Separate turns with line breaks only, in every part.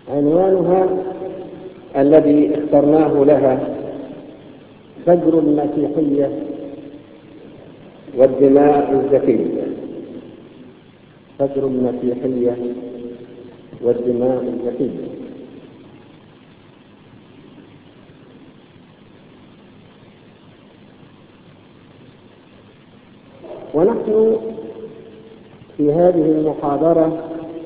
عنوانها الذي اخترناه لها فجر المسيحية والدماء الزكية فجر المسيحية والدماء الزكية ونحن في هذه المحاضرة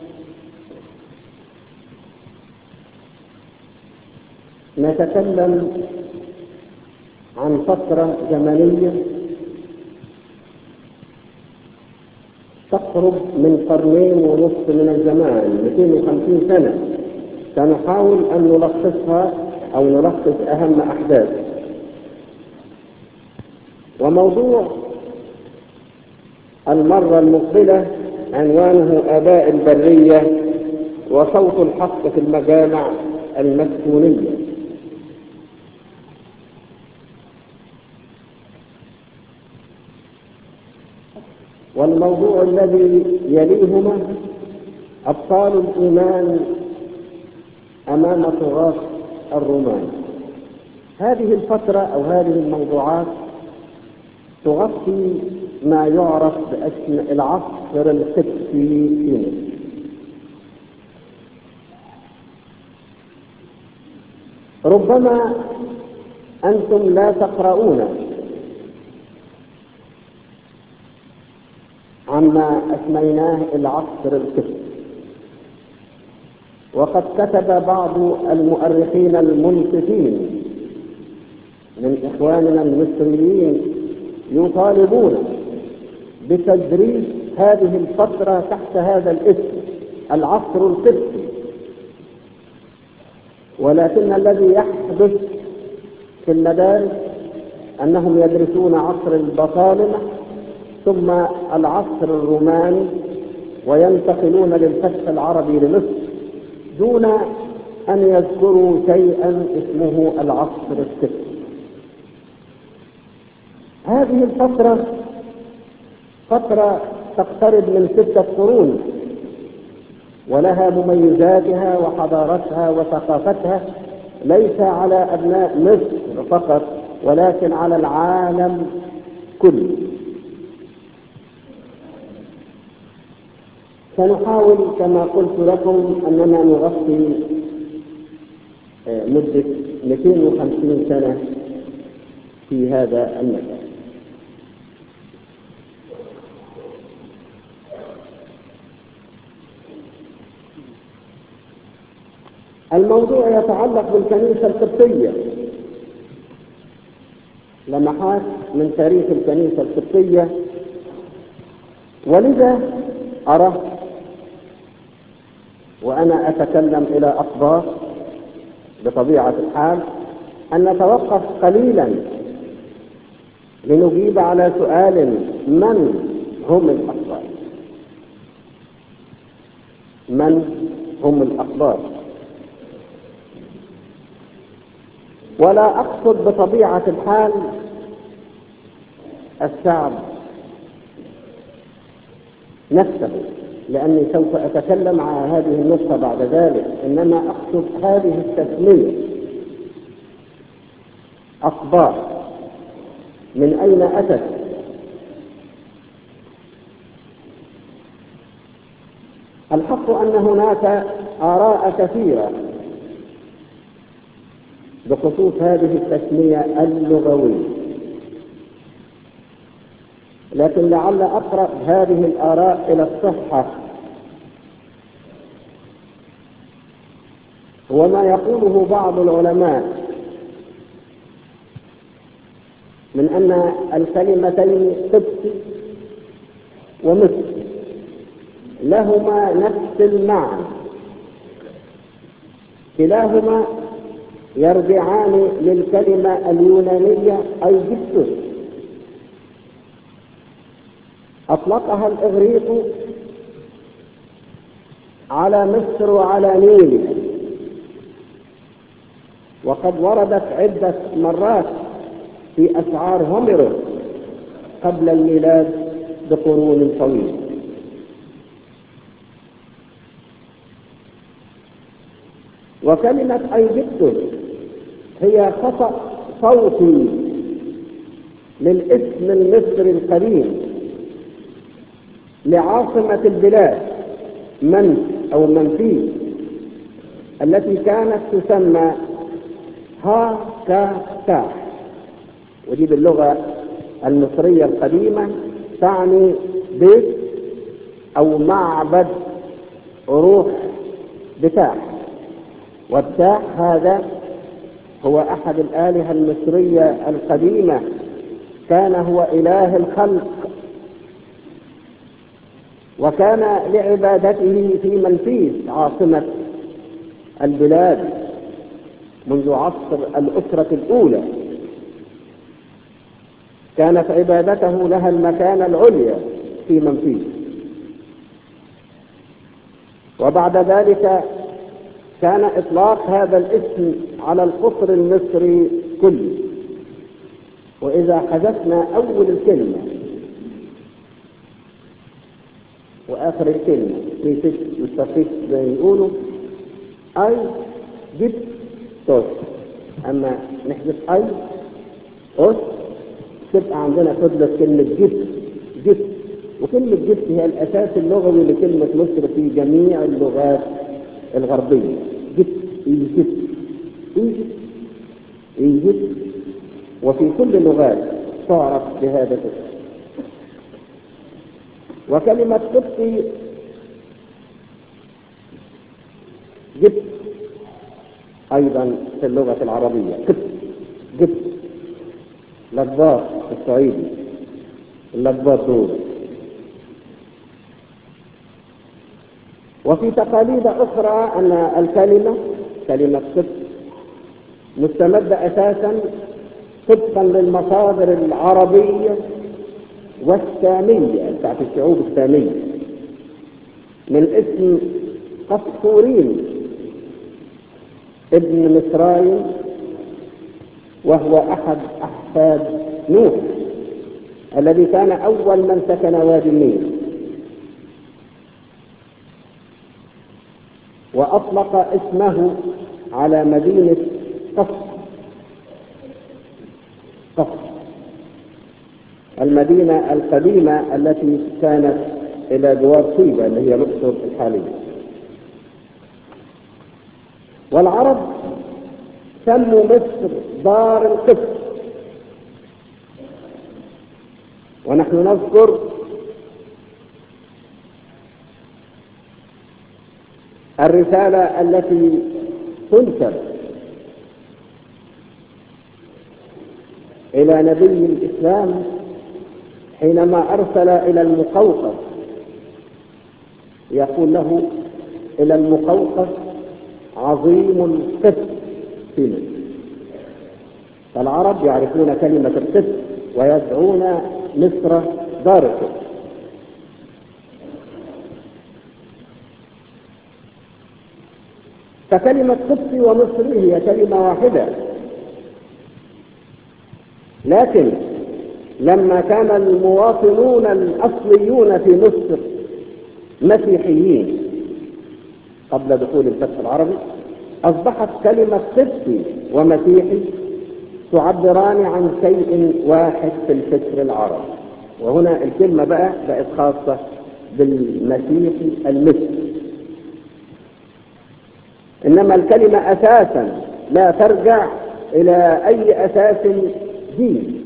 نتكلم عن فترة زمنية تقرب من قرنين ونصف من الزمان 250 سنة سنحاول أن نلخصها أو نلخص أهم أحداث وموضوع المرة المقبلة عنوانه آباء البرية وصوت الحق في المجامع المسكونية والموضوع الذي يليهما أبطال الإيمان أمام طغاة الرومان هذه الفترة أو هذه الموضوعات تغطي ما يعرف باسم العصر القبطي في مصر ربما أنتم لا تقرؤون عما أسميناه العصر القبطي وقد كتب بعض المؤرخين المنصفين من إخواننا المصريين يطالبون بتدريس هذه الفترة تحت هذا الاسم العصر القبطي ولكن الذي يحدث في المدارس أنهم يدرسون عصر البطالمة ثم العصر الروماني وينتقلون للفتح العربي لمصر دون أن يذكروا شيئا اسمه العصر القبطي هذه الفترة فترة تقترب من ستة قرون ولها مميزاتها وحضارتها وثقافتها ليس على أبناء مصر فقط ولكن على العالم كله سنحاول كما قلت لكم أننا نغطي مدة 250 سنة في هذا المجال الموضوع يتعلق بالكنيسة القبطية لمحات من تاريخ الكنيسة القبطية ولذا أرى وأنا أتكلم إلى أخبار بطبيعة الحال أن نتوقف قليلا لنجيب على سؤال من هم الأخبار من هم الأخبار ولا أقصد بطبيعة الحال الشعب نفسه لأني سوف أتكلم على هذه النقطة بعد ذلك إنما أقصد هذه التسمية أخبار من أين أتت الحق أن هناك آراء كثيرة بخصوص هذه التسمية اللغوية لكن لعل أقرأ هذه الآراء إلى الصحة وما يقوله بعض العلماء من أن الكلمتين قبط ومصر لهما نفس المعنى كلاهما يرجعان للكلمة اليونانية أي جبتوس أطلقها الإغريق على مصر وعلى نيل وقد وردت عدة مرات في أشعار هوميروس قبل الميلاد بقرون طويلة وكلمة أيجبتس هي خطأ صوتي للاسم المصري القديم لعاصمة البلاد منف أو منفيس التي كانت تسمى ها كا تا ودي باللغة المصرية القديمة تعني بيت أو معبد روح بتاع والتاع هذا هو أحد الآلهة المصرية القديمة كان هو إله الخلق وكان لعبادته في منفيس عاصمة البلاد منذ عصر الأسرة الأولى كانت عبادته لها المكانة العليا في منفيس وبعد ذلك كان إطلاق هذا الاسم على القصر المصري كله وإذا حذفنا أول الكلمة وآخر الكلمة في ست والتخصيص زي ما يقولوا أي جبت توس أما نحذف أي أس تبقى عندنا فضلت كلمة جبت جبت وكلمة جبت هي الأساس اللغوي لكلمة مصر في جميع اللغات الغربية جبت إيجبت إيجبت إيجبت وفي كل اللغات تعرف بهذا الاسم وكلمة قبطي جبت أيضا في اللغة العربية قبط جبت لباط الصعيدي اللباط دول وفي تقاليد أخرى أن الكلمة كلمة قبط مستمدة أساسا طبقا للمصادر العربية والسامية بتاعت الشعوب السامية من اسم قسطورين ابن مصرايم وهو أحد أحفاد نوح الذي كان أول من سكن وادي النيل وأطلق اسمه على مدينة قسط قسط المدينة القديمة التي كانت إلى جوار طيبة اللي هي الأقصر الحالية والعرب سموا مصر دار القسط ونحن نذكر الرسالة التي تنسب إلى نبي الإسلام حينما أرسل إلى المقوقس يقول له إلى المقوقس عظيم القسط في مصر فالعرب يعرفون كلمة القسط ويدعون مصر دار القسط فكلمة قبطي ومصري هي كلمة واحدة لكن لما كان المواطنون الأصليون في مصر مسيحيين قبل دخول الفتح العربي أصبحت كلمة قبطي ومسيحي تعبران عن شيء واحد في الفكر العربي وهنا الكلمة بقى بقت خاصة بالمسيحي المصري إنما الكلمة أساسا لا ترجع إلى أي أساس دين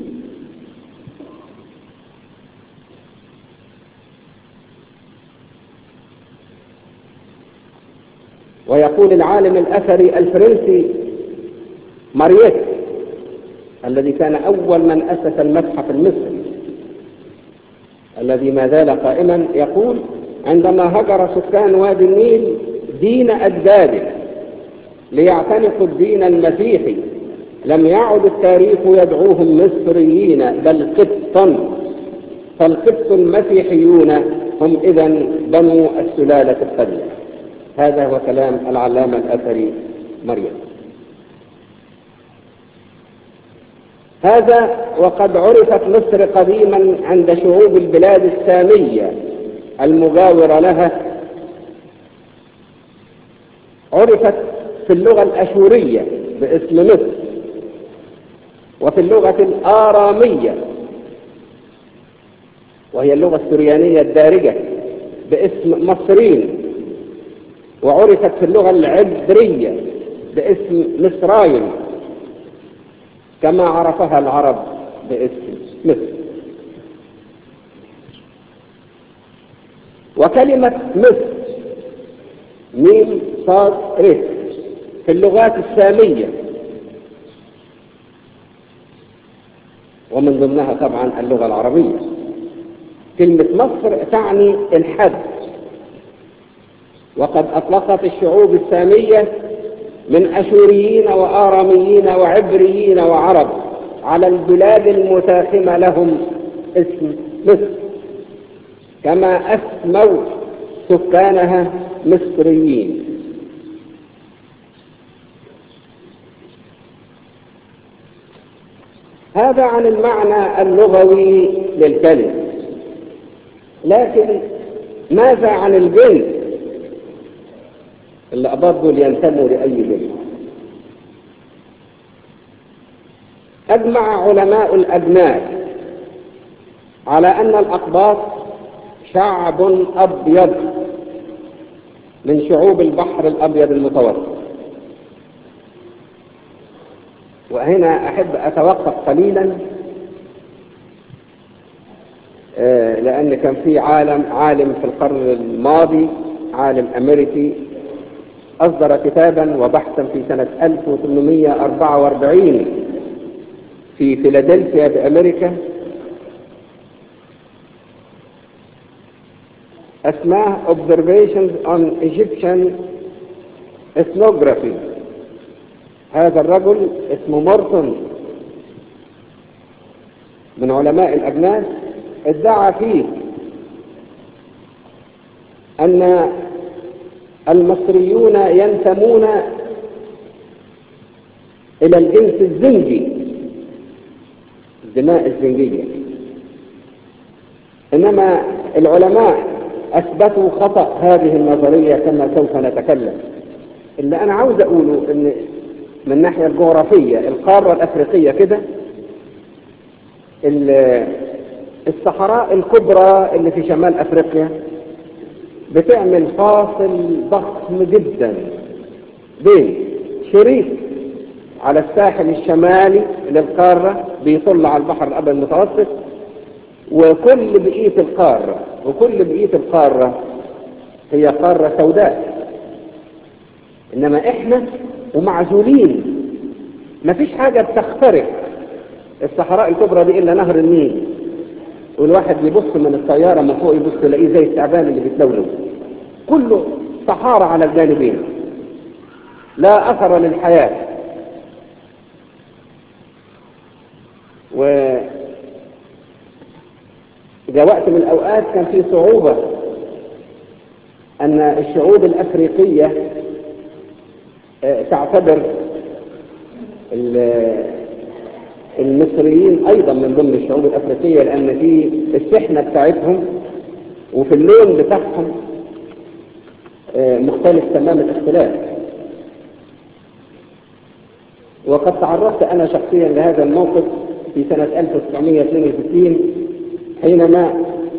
ويقول العالم الأثري الفرنسي مارييت الذي كان أول من أسس المتحف المصري الذي ما زال قائما يقول عندما هجر سكان وادي النيل دين أجداده ليعتنقوا الدين المسيحي لم يعد التاريخ يدعوهم مصريين بل قبطا فالقبط المسيحيون هم إذا بنو السلالة القديمة هذا هو كلام العلامة الأثري مريم هذا وقد عرفت مصر قديما عند شعوب البلاد السامية المجاورة لها عرفت في في اللغة الأشورية باسم مصر وفي اللغة الآرامية وهي اللغة السريانية الدارجة باسم مصرين وعرفت في اللغة العبرية باسم مصرايم كما عرفها العرب باسم مصر وكلمة مصر ميم صاد ر في اللغات السامية ومن ضمنها طبعا اللغة العربية كلمة مصر تعني الحد وقد أطلقت الشعوب السامية من أشوريين وآراميين وعبريين وعرب على البلاد المتاخمة لهم اسم مصر كما أسموا سكانها مصريين هذا عن المعنى اللغوي للكلمة لكن ماذا عن الجنس اللي أبضوا لينتموا لأي جنس أجمع علماء الأجناس على أن الأقباط شعب أبيض من شعوب البحر الأبيض المتوسط وهنا أحب أتوقف قليلا لأن كان في عالم عالم في القرن الماضي عالم أمريكي أصدر كتابا وبحثا في سنة 1844 في فيلادلفيا بأمريكا اسماه Observations on Egyptian Ethnography هذا الرجل اسمه مورتون من علماء الأجناس ادعى فيه أن المصريون ينتمون إلى الجنس الزنجي الدماء الزنجية إنما العلماء أثبتوا خطأ هذه النظرية كما سوف نتكلم اللي أنا عاوز أقوله إن من الناحية الجغرافية القارة الأفريقية كده الصحراء الكبرى اللي في شمال أفريقيا بتعمل فاصل ضخم جدا بين شريط على الساحل الشمالي للقارة بيطل على البحر الأبيض المتوسط وكل بقية القارة وكل بقية القارة هي قارة سوداء إنما إحنا ومعزولين مفيش حاجة بتخترق الصحراء الكبرى دي إلا نهر النيل والواحد يبص من الطيارة من فوق يبص يلاقيه زي التعبان اللي بيتلولو كله صحارى على الجانبين لا أثر للحياة و جاء وقت من الأوقات كان في صعوبة أن الشعوب الأفريقية تعتبر المصريين أيضا من ضمن الشعوب الأفريقية لأن في السحنة بتاعتهم وفي اللون بتاعهم مختلف تمام الاختلاف وقد تعرضت أنا شخصيا لهذا الموقف في سنة 1962 حينما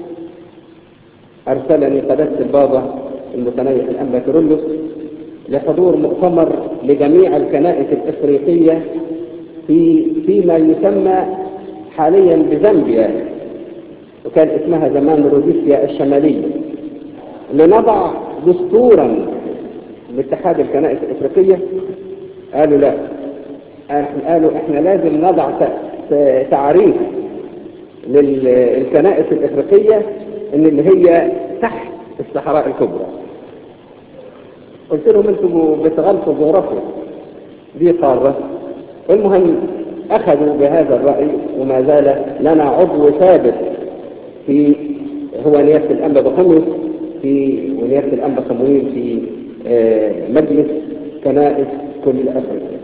أرسلني قداسة البابا المتنيح الأنبا كيرلس لحضور مؤتمر لجميع الكنائس الإفريقية في فيما يسمى حاليا بزامبيا وكان اسمها زمان روديسيا الشمالية لنضع دستورا لاتحاد الكنائس الإفريقية قالوا لا قالوا احنا لازم نضع تعريف للكنائس الإفريقية ان اللي هي تحت الصحراء الكبرى قلت لهم انتم بتغلطوا جغرافيا دي قارة المهم اخذوا بهذا الرأي وما زال لنا عضو ثابت في هو نيابة الأنبا بخمس في ونيابة الأنبا صمويل في مجلس كنائس كل أفريقيا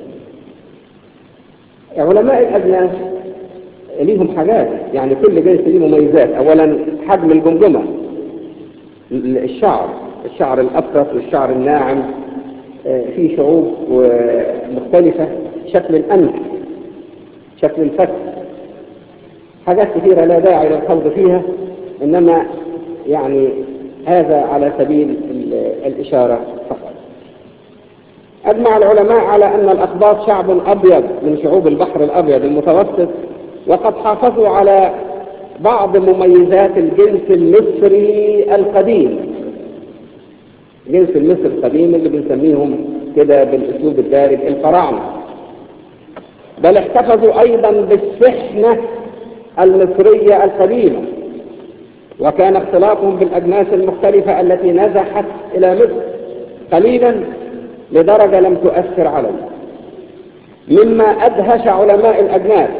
علماء الأجناس ليهم حاجات يعني كل جنس ليه مميزات اولا حجم الجمجمة الشعر الشعر الافرط والشعر الناعم في شعوب مختلفة شكل الأمن شكل الفتح حاجات كثيرة لا داعي للخوض فيها إنما يعني هذا على سبيل الإشارة فقط أجمع العلماء على أن الأقباط شعب أبيض من شعوب البحر الأبيض المتوسط وقد حافظوا على بعض مميزات الجنس المصري القديم جنس المصري القديم اللي بنسميهم كده بالاسلوب الدارج الفراعنه بل احتفظوا ايضا بالسحنه المصريه القديمه وكان اختلاطهم بالاجناس المختلفه التي نزحت الى مصر قليلا لدرجه لم تؤثر عليه مما ادهش علماء الاجناس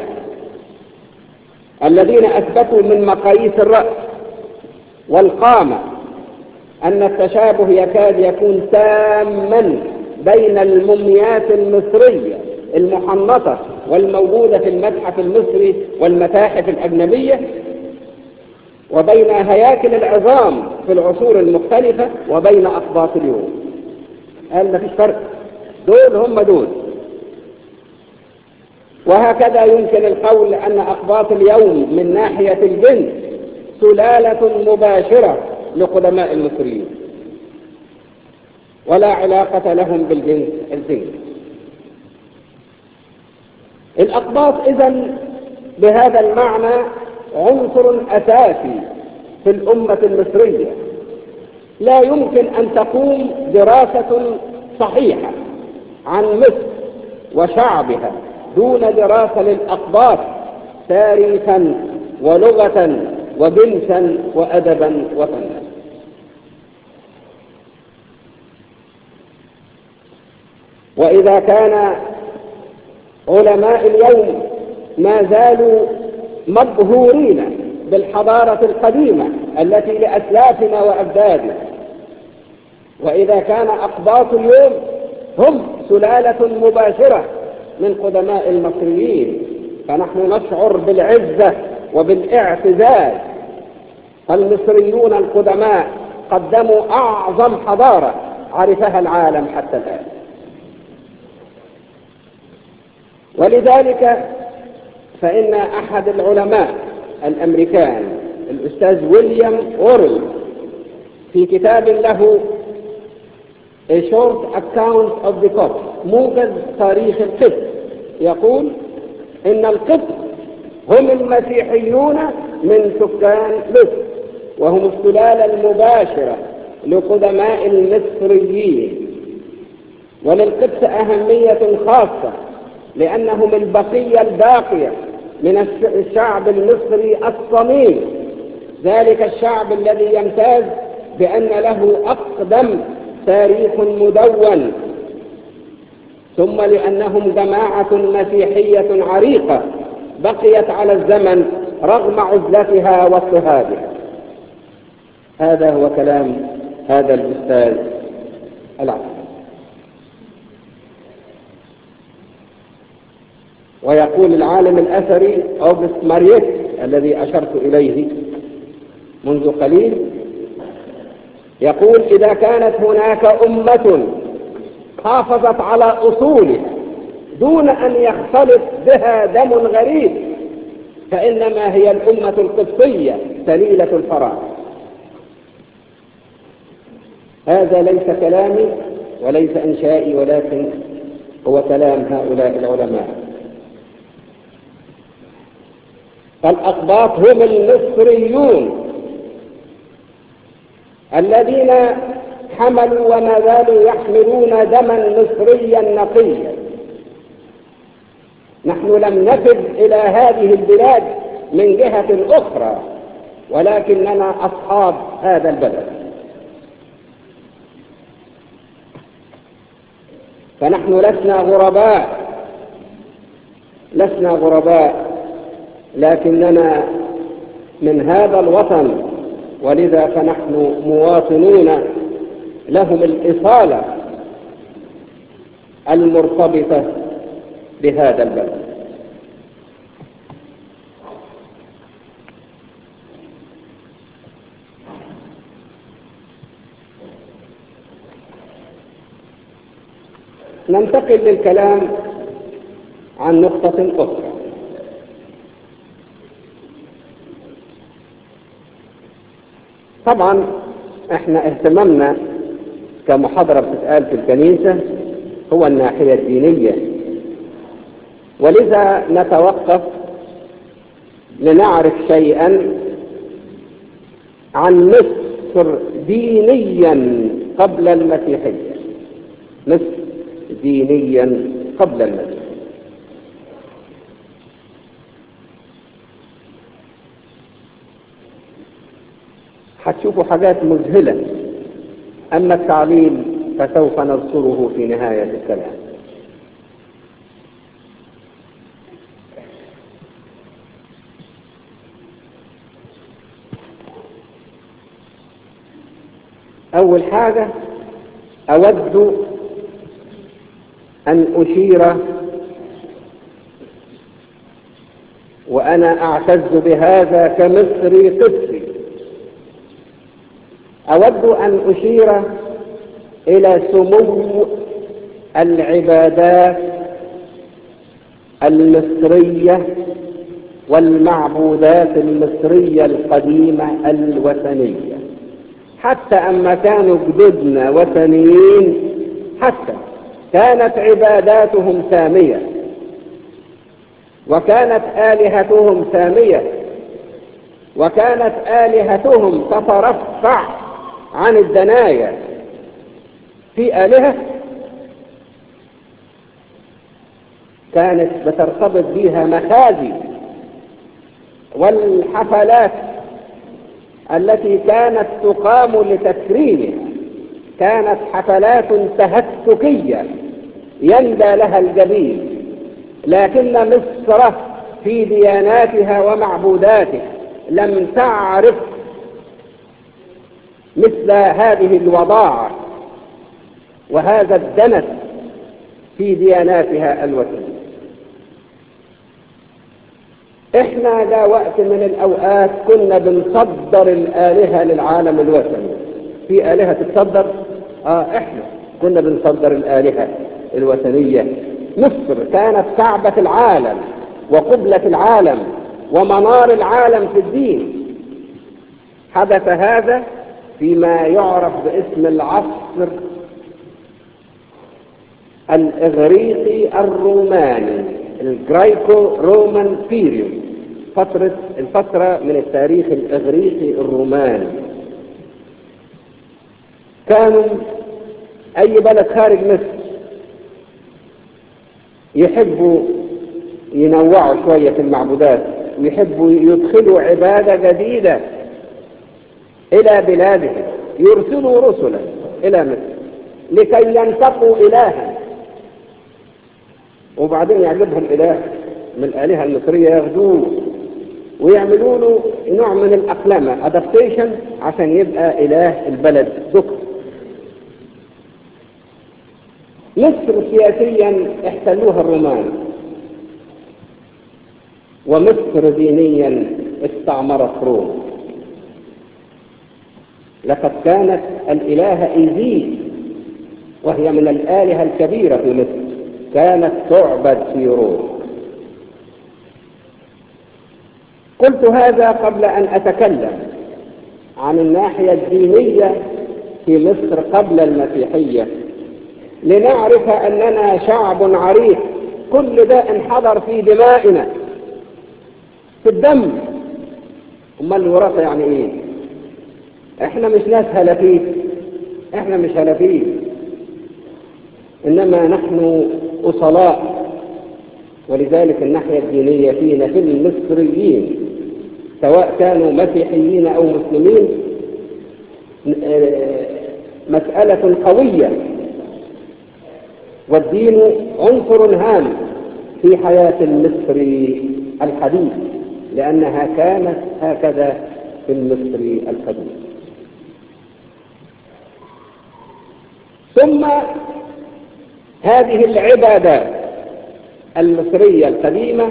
الذين اثبتوا من مقاييس الراس والقامه أن التشابه يكاد يكون تاما بين الموميات المصرية المحنطة والموجودة في المتحف المصري والمتاحف الأجنبية وبين هياكل العظام في العصور المختلفة وبين أقباط اليوم قال ما فيش فرق دول هم دول وهكذا يمكن القول أن أقباط اليوم من ناحية الجنس سلالة مباشرة لقدماء المصريين ولا علاقة لهم بالجنس الزنجي الأقباط إذا بهذا المعنى عنصر أساسي في الأمة المصرية لا يمكن أن تقوم دراسة صحيحة عن مصر وشعبها دون دراسة للأقباط تاريخا ولغة وجنسا وأدبا وفنا وإذا كان علماء اليوم ما زالوا مبهورين بالحضارة القديمة التي لأسلافنا وأجدادنا وإذا كان أقباط اليوم هم سلالة مباشرة من قدماء المصريين فنحن نشعر بالعزة وبالاعتزاز المصريون القدماء قدموا أعظم حضارة عرفها العالم حتى الآن ولذلك فإن أحد العلماء الأمريكان الأستاذ ويليام أورل في كتاب له A Short Account of the Copt موجز تاريخ القبط يقول إن القبط هم المسيحيون من سكان مصر وهم السلالة المباشرة لقدماء المصريين وللقبط أهمية خاصة لأنهم البقية الباقية من الشعب المصري الصميم ذلك الشعب الذي يمتاز بأن له أقدم تاريخ مدون ثم لأنهم جماعة مسيحية عريقة بقيت على الزمن رغم عزلتها واضطهادها هذا هو كلام هذا الأستاذ العظيم ويقول العالم الأثري أوغست ماريت الذي أشرت إليه منذ قليل يقول إذا كانت هناك أمة حافظت على أصولها دون أن يختلط بها دم غريب فإنما هي الأمة القبطية سليلة الفراغ هذا ليس كلامي وليس إنشائي ولكن هو كلام هؤلاء العلماء فالأقباط هم المصريون الذين حملوا وما زالوا يحملون دما مصريا نقيا نحن لم نفد إلى هذه البلاد من جهة أخرى ولكننا أصحاب هذا البلد فنحن لسنا غرباء لسنا غرباء لكننا من هذا الوطن ولذا فنحن مواطنون لهم الإصالة المرتبطة بهذا البلد
ننتقل للكلام عن نقطة أخرى طبعا احنا اهتمامنا كمحاضرة بتتقال في الكنيسة هو الناحية الدينية ولذا نتوقف لنعرف شيئا عن مصر دينيا قبل المسيحية مصر دينيا قبل المسيحية هتشوفوا حاجات مذهلة أما التعليل فسوف نذكره في نهاية الكلام أول حاجة أود أن أشير وأنا أعتز بهذا كمصري قبطي أود أن أشير إلى سمو العبادات المصرية والمعبودات المصرية القديمة الوثنية حتى أما كانوا جدودنا وثنيين حتى كانت عباداتهم سامية وكانت آلهتهم سامية وكانت آلهتهم تترفع عن الدنايا في آلهة كانت بترتبط بها مخازي والحفلات التي كانت تقام لتكريمها كانت حفلات تهتكية يندى لها الجبين لكن مصر في دياناتها ومعبوداتها لم تعرف مثل هذه الوضاعة وهذا الدنس في دياناتها الوثنية احنا ذا وقت من الاوقات كنا بنصدر الالهة للعالم الوثني في الهة تتصدر اه احنا كنا بنصدر الالهة الوثنية مصر كانت كعبة العالم وقبلة العالم ومنار العالم في الدين حدث هذا فيما يعرف باسم العصر الإغريقي الروماني الجرايكو رومان بيريود فترة الفترة من التاريخ الإغريقي الروماني كانوا أي بلد خارج مصر يحبوا ينوعوا شوية في المعبودات ويحبوا يدخلوا عبادة جديدة إلى بلادهم يرسلوا رسلا إلى مصر لكي ينتقوا إلها وبعدين يعجبهم إله من الآلهة المصرية ياخدوه ويعملوا له نوع من الأقلمة أدابتيشن عشان يبقى إله البلد ذكر مصر سياسيا احتلوها الرومان ومصر دينيا استعمرت روم لقد كانت الإلهة إيزيس وهي من الآلهة الكبيرة في مصر كانت تعبد في روم قلت هذا قبل أن أتكلم عن الناحية الدينية في مصر قبل المسيحية لنعرف أننا شعب عريق كل ده انحضر في دمائنا في الدم امال الوراثة يعني ايه احنا مش ناس هلفيت احنا مش هلفيت انما نحن اصلاء ولذلك الناحية الدينية فينا في المصريين سواء كانوا مسيحيين او مسلمين مسألة قوية والدين عنصر هام في حياة المصري الحديث لأنها كانت هكذا في المصري القديم ثم هذه العبادات المصرية القديمة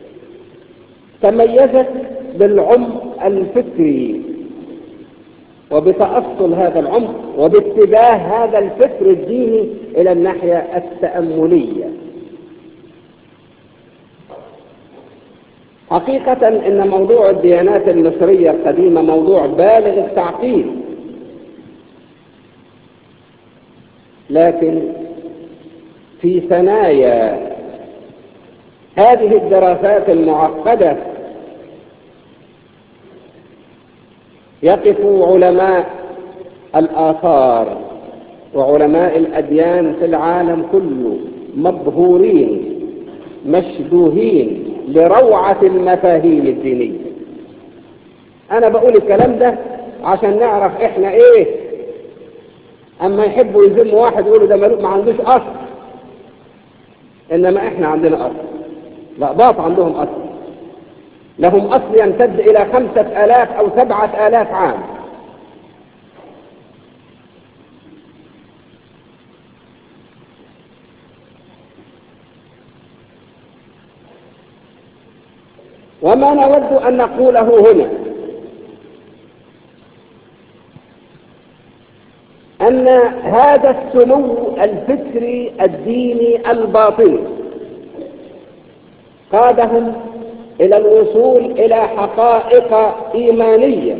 تميزت بالعمق الفكري وبتأصل هذا العمق وباتجاه هذا الفكر الديني إلى الناحية التأملية حقيقة إن موضوع الديانات المصرية القديمة موضوع بالغ التعقيد لكن في ثنايا هذه الدراسات المعقدة يقف علماء الآثار وعلماء الأديان في العالم كله مبهورين مشدوهين لروعة المفاهيم الدينية أنا بقول الكلام ده عشان نعرف إحنا إيه أما يحبوا يذموا واحد يقولوا ده ما عندوش أصل إنما إحنا عندنا أصل الأقباط عندهم أصل لهم أصل يمتد إلى خمسة آلاف أو سبعة آلاف عام وما نود أن نقوله هنا أن هذا السمو الفكري الديني الباطني قادهم إلى الوصول إلى حقائق إيمانية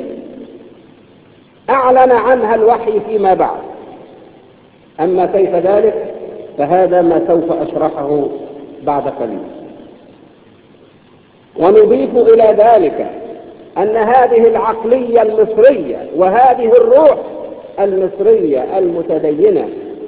أعلن عنها الوحي فيما بعد أما كيف ذلك فهذا ما سوف أشرحه بعد قليل ونضيف إلى ذلك أن هذه العقلية المصرية وهذه الروح المصرية المتدينة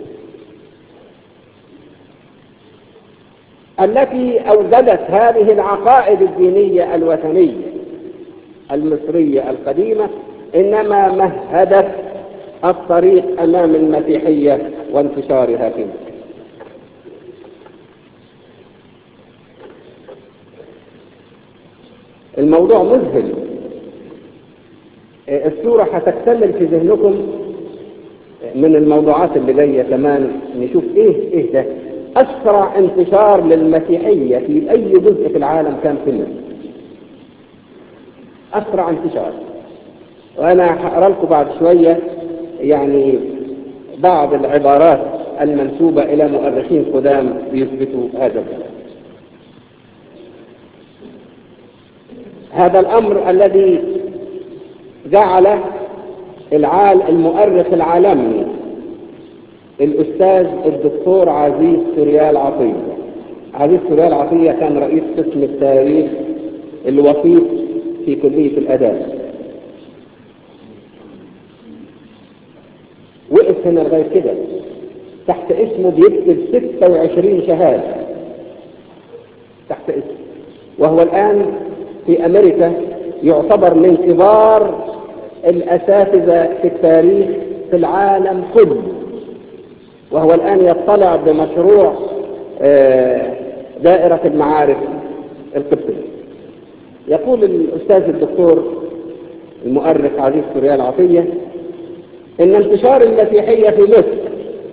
التي أوجدت هذه العقائد الدينية الوثنية المصرية القديمة إنما مهدت الطريق أمام المسيحية وانتشارها في مصر الموضوع مذهل الصورة هتكتمل في ذهنكم من الموضوعات اللي جاية كمان نشوف ايه ايه ده اسرع انتشار للمسيحية في اي جزء في العالم كان في مصر اسرع انتشار وانا هقرا لكم بعد شوية يعني بعض العبارات المنسوبة الى مؤرخين قدام يثبتوا هذا الكلام هذا الأمر الذي جعل العال المؤرخ العالمي الأستاذ الدكتور عزيز سوريال عطية عزيز سوريال عطية كان رئيس قسم التاريخ الوسيط في كلية الأداب وقف هنا لغاية كده تحت اسمه بيكتب 26 شهادة تحت اسمه وهو الآن في أمريكا يعتبر من كبار الأساتذة في التاريخ في العالم كله وهو الآن يطلع بمشروع دائرة المعارف القبطية يقول الأستاذ الدكتور المؤرخ عزيز سوريال عطية إن انتشار المسيحية في مصر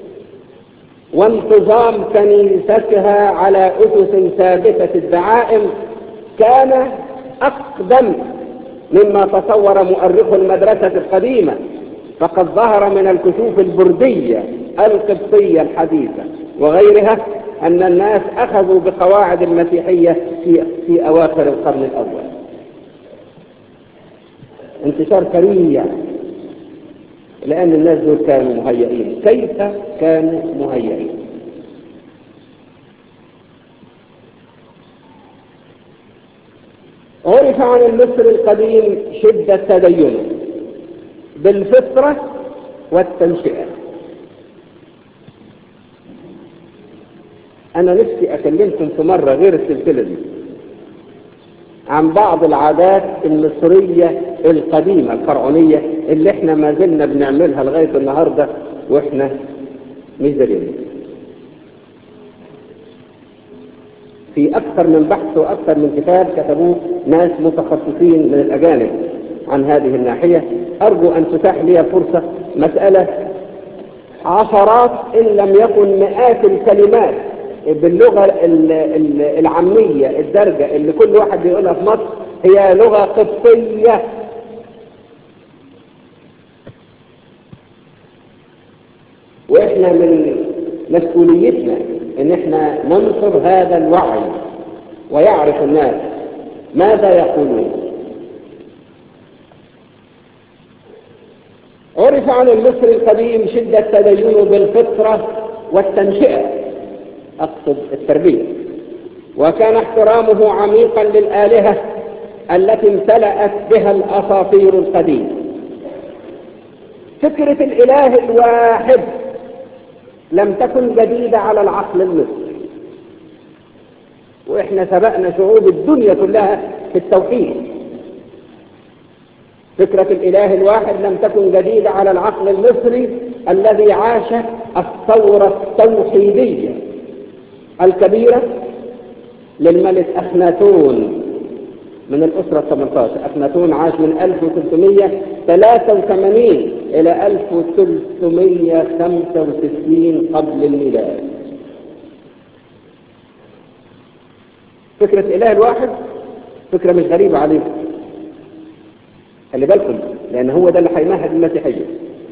وانتظام كنيستها على أسس ثابتة الدعائم كان أقدم مما تصور مؤرخ المدرسة القديمة فقد ظهر من الكشوف البردية القبطية الحديثة وغيرها أن الناس أخذوا بقواعد المسيحية في, في أواخر القرن الأول انتشار سريع لأن الناس دول كانوا مهيئين كيف كانوا مهيئين عرف عن المصري القديم شدة تدينه بالفطرة والتنشئة أنا نفسي أكلمكم في مرة غير السلسلة دي عن بعض العادات المصرية القديمة الفرعونية اللي احنا ما زلنا بنعملها لغاية النهاردة واحنا مش دارين في أكثر من بحث وأكثر من كتاب كتبوه ناس متخصصين من الأجانب عن هذه الناحية أرجو أن تتاح لي الفرصة مسألة عشرات إن لم يكن مئات الكلمات باللغة العامية الدرجة اللي كل واحد بيقولها في مصر هي لغة قبطية احنا من مسؤوليتنا ان احنا ننشر هذا الوعي ويعرف الناس ماذا يقولون عرف عن المصري القديم شدة تدينه بالفطرة والتنشئة أقصد التربية وكان احترامه عميقا للآلهة التي امتلأت بها الأساطير القديمة فكرة الإله الواحد لم تكن جديدة على العقل المصري وإحنا سبقنا شعوب الدنيا كلها في التوحيد فكرة الإله الواحد لم تكن جديدة على العقل المصري الذي عاش الثورة التوحيدية الكبيرة للملك أخناتون من الأسرة 18 أخناتون عاش من 1383 إلى 1365 قبل الميلاد فكرة الإله الواحد فكرة مش غريبة عليكم خلي بالكم لأن هو ده اللي هيمهد المسيحية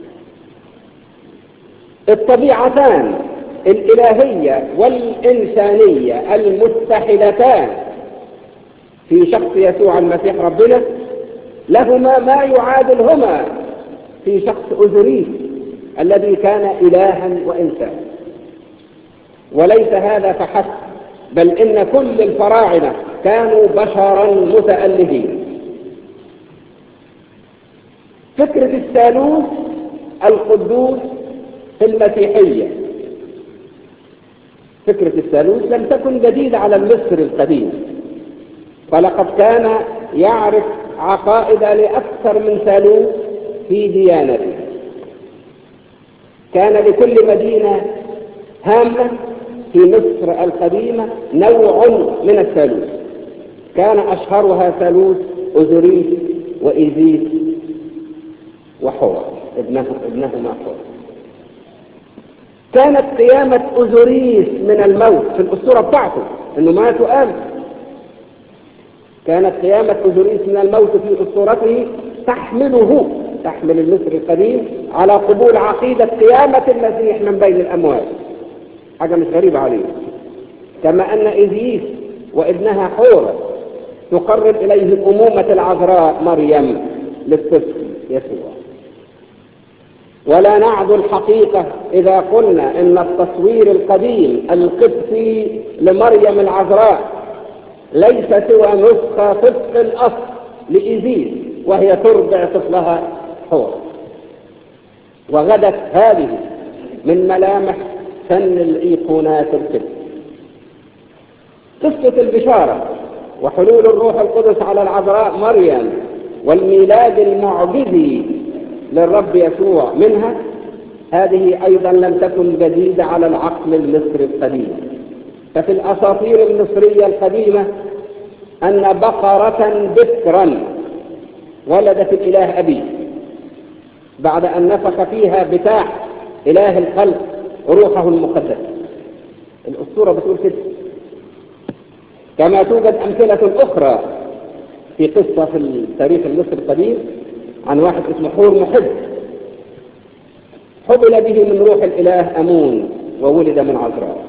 الطبيعتان الإلهية والإنسانية المتحدتان في شخص يسوع المسيح ربنا لهما ما يعادلهما في شخص أزريس الذي كان إلها وإنسان وليس هذا فحسب بل إن كل الفراعنة كانوا بشرا متألهين فكرة الثالوث القدوس في المسيحية فكرة الثالوث لم تكن جديدة على المصري القديم فلقد كان يعرف عقائد لأكثر من ثالوث في ديانته كان لكل مدينة هامة في مصر القديمة نوع من الثالوث كان أشهرها ثالوث أزوريس وإيزيس وحور ابنه ابنهما حور كانت قيامة أزوريس من الموت في الأسطورة بتاعته إنه مات وقام كانت قيامة أزوريس من الموت في أسطورته تحمله تحمل المصري القديم على قبول عقيدة قيامة المسيح من بين الأموات حاجة مش غريبة عليه كما أن إزيس وابنها حورة تقرب إليه أمومة العذراء مريم للطفل يسوع ولا نعد الحقيقة إذا قلنا إن التصوير القديم القدسي لمريم العذراء ليس سوى نسخة طبق الأصل لإيزيس وهي ترضع طفلها حور وغدت هذه من ملامح فن الإيقونات القدس قصة البشارة وحلول الروح القدس على العذراء مريم والميلاد المعجزي للرب يسوع منها هذه أيضا لم تكن جديدة على العقل المصري القديم ففي الأساطير المصرية القديمة أن بقرة بكرا ولدت الإله أبي بعد أن نفخ فيها بتاع إله الخلق روحه المقدس الأسطورة بتقول كده كما توجد أمثلة أخرى في قصة في التاريخ المصري القديم عن واحد اسمه حور محب حبل به من روح الإله أمون وولد من عذراء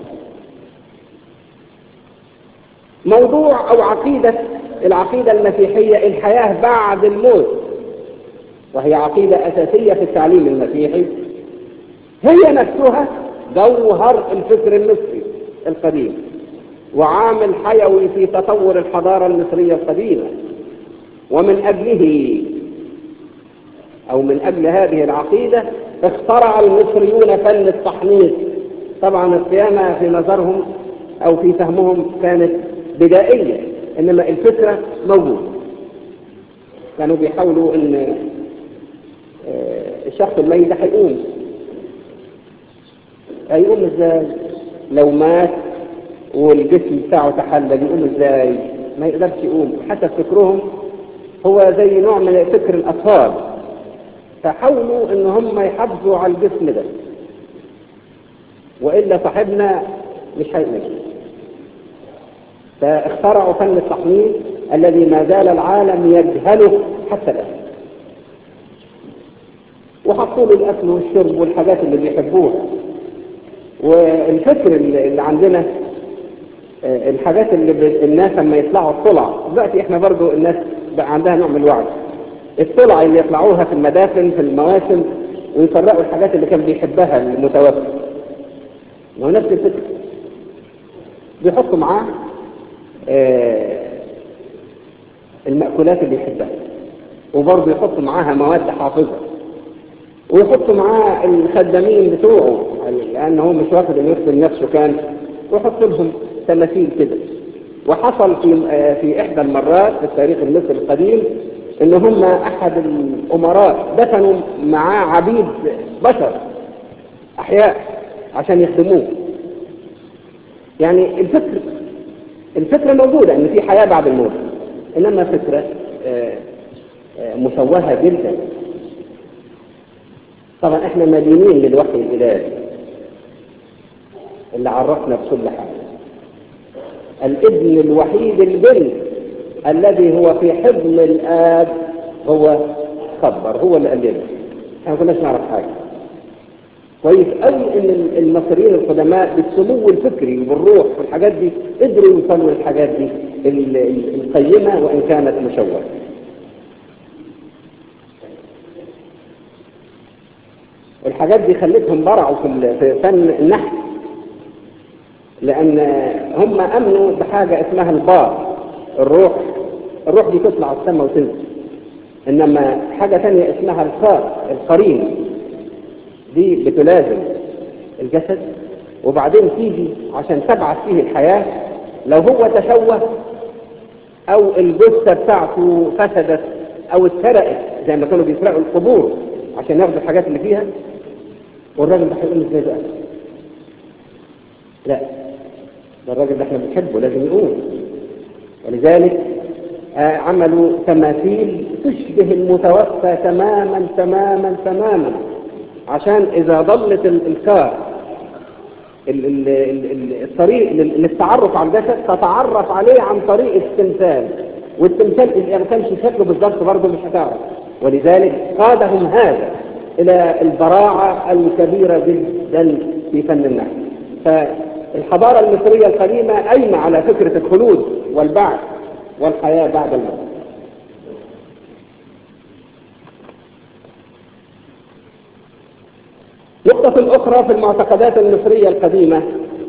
موضوع أو عقيدة العقيدة المسيحية الحياة بعد الموت وهي عقيدة أساسية في التعليم المسيحي هي نفسها جوهر الفكر المصري القديم وعامل حيوي في تطور الحضارة المصرية القديمة ومن أجله أو من أجل هذه العقيدة اخترع المصريون فن التحنيط طبعا القيامة في نظرهم أو في فهمهم كانت بدائية إنما الفكرة موجودة كانوا بيحاولوا إن الشخص الميت ده هيقوم هيقوم ازاي لو مات والجسم بتاعه تحلل يقوم ازاي ما يقدرش يقوم حسب فكرهم هو زي نوع من فكر الاطفال فحاولوا ان هم يحافظوا على الجسم ده والا صاحبنا مش هيقوم فاخترعوا فن التحميل الذي ما زال العالم يجهله حتى الان وحطوا له الاكل والشرب والحاجات اللي بيحبوها والفكر اللي اللي عندنا آه، الحاجات اللي ب- الناس لما يطلعوا الطلع دلوقتي احنا برضو الناس بقى عندها نوع من الوعي الطلع اللي يطلعوها في المدافن في المواسم ويفرقوا الحاجات اللي كان بيحبها المتوفى ما هو نفس الفكر بيحطوا معاه آه، المأكولات اللي يحبها وبرضه يحطوا معاها مواد حافظة ويحطوا معاه الخدامين بتوعه لأن هو مش واخد انه يخدم نفسه كان ويحط لهم تماثيل كده وحصل في آه، في إحدى المرات في التاريخ المصري القديم إن هم أحد الأمراء دفنوا معاه عبيد بشر أحياء عشان يخدموه يعني الفكر الفكرة موجودة إن في حياة بعد الموت إنما فكرة آه، آه، مشوهة جدا طبعا احنا مدينين للوحي الإلهي اللي عرفنا بكل حاجة الابن الوحيد البن الذي هو في حضن الآب هو خبر هو اللي قال لنا احنا ما كناش نعرف حاجة كويس قوي ان المصريين القدماء بالسمو الفكري والروح والحاجات دي قدروا يوصلوا للحاجات دي ال- ال- القيمة وان كانت مشوهة والحاجات دي خلتهم برعوا في ال- في فن النحت لان هم امنوا بحاجة اسمها البار الروح الروح دي تطلع السماء وتنزل انما حاجة ثانية اسمها القار القرين دي بتلازم الجسد وبعدين تيجي عشان تبعث فيه الحياة لو هو تشوه او الجثة بتاعته فسدت او اتسرقت زي ما كانوا بيسرقوا القبور عشان ياخدوا الحاجات اللي فيها والراجل ده هيقول ازاي بقى لا ده الراجل ده احنا بنحبه لازم يقول ولذلك آه، عملوا تماثيل تشبه المتوفى تماما تماما تماما عشان اذا ضلت ال- الكار ال- ال- ال- ال- الطريق لل- للتعرف على الجسد تتعرف عليه عن طريق التمثال والتمثال اذا ما كانش شكله بالظبط برضه مش هتعرف ولذلك قادهم هذا الى البراعه الكبيره جدا في فن النحت فالحضاره المصريه القديمه قايمه على فكره الخلود والبعث والحياه بعد الموت نقطة أخرى في المعتقدات المصرية القديمة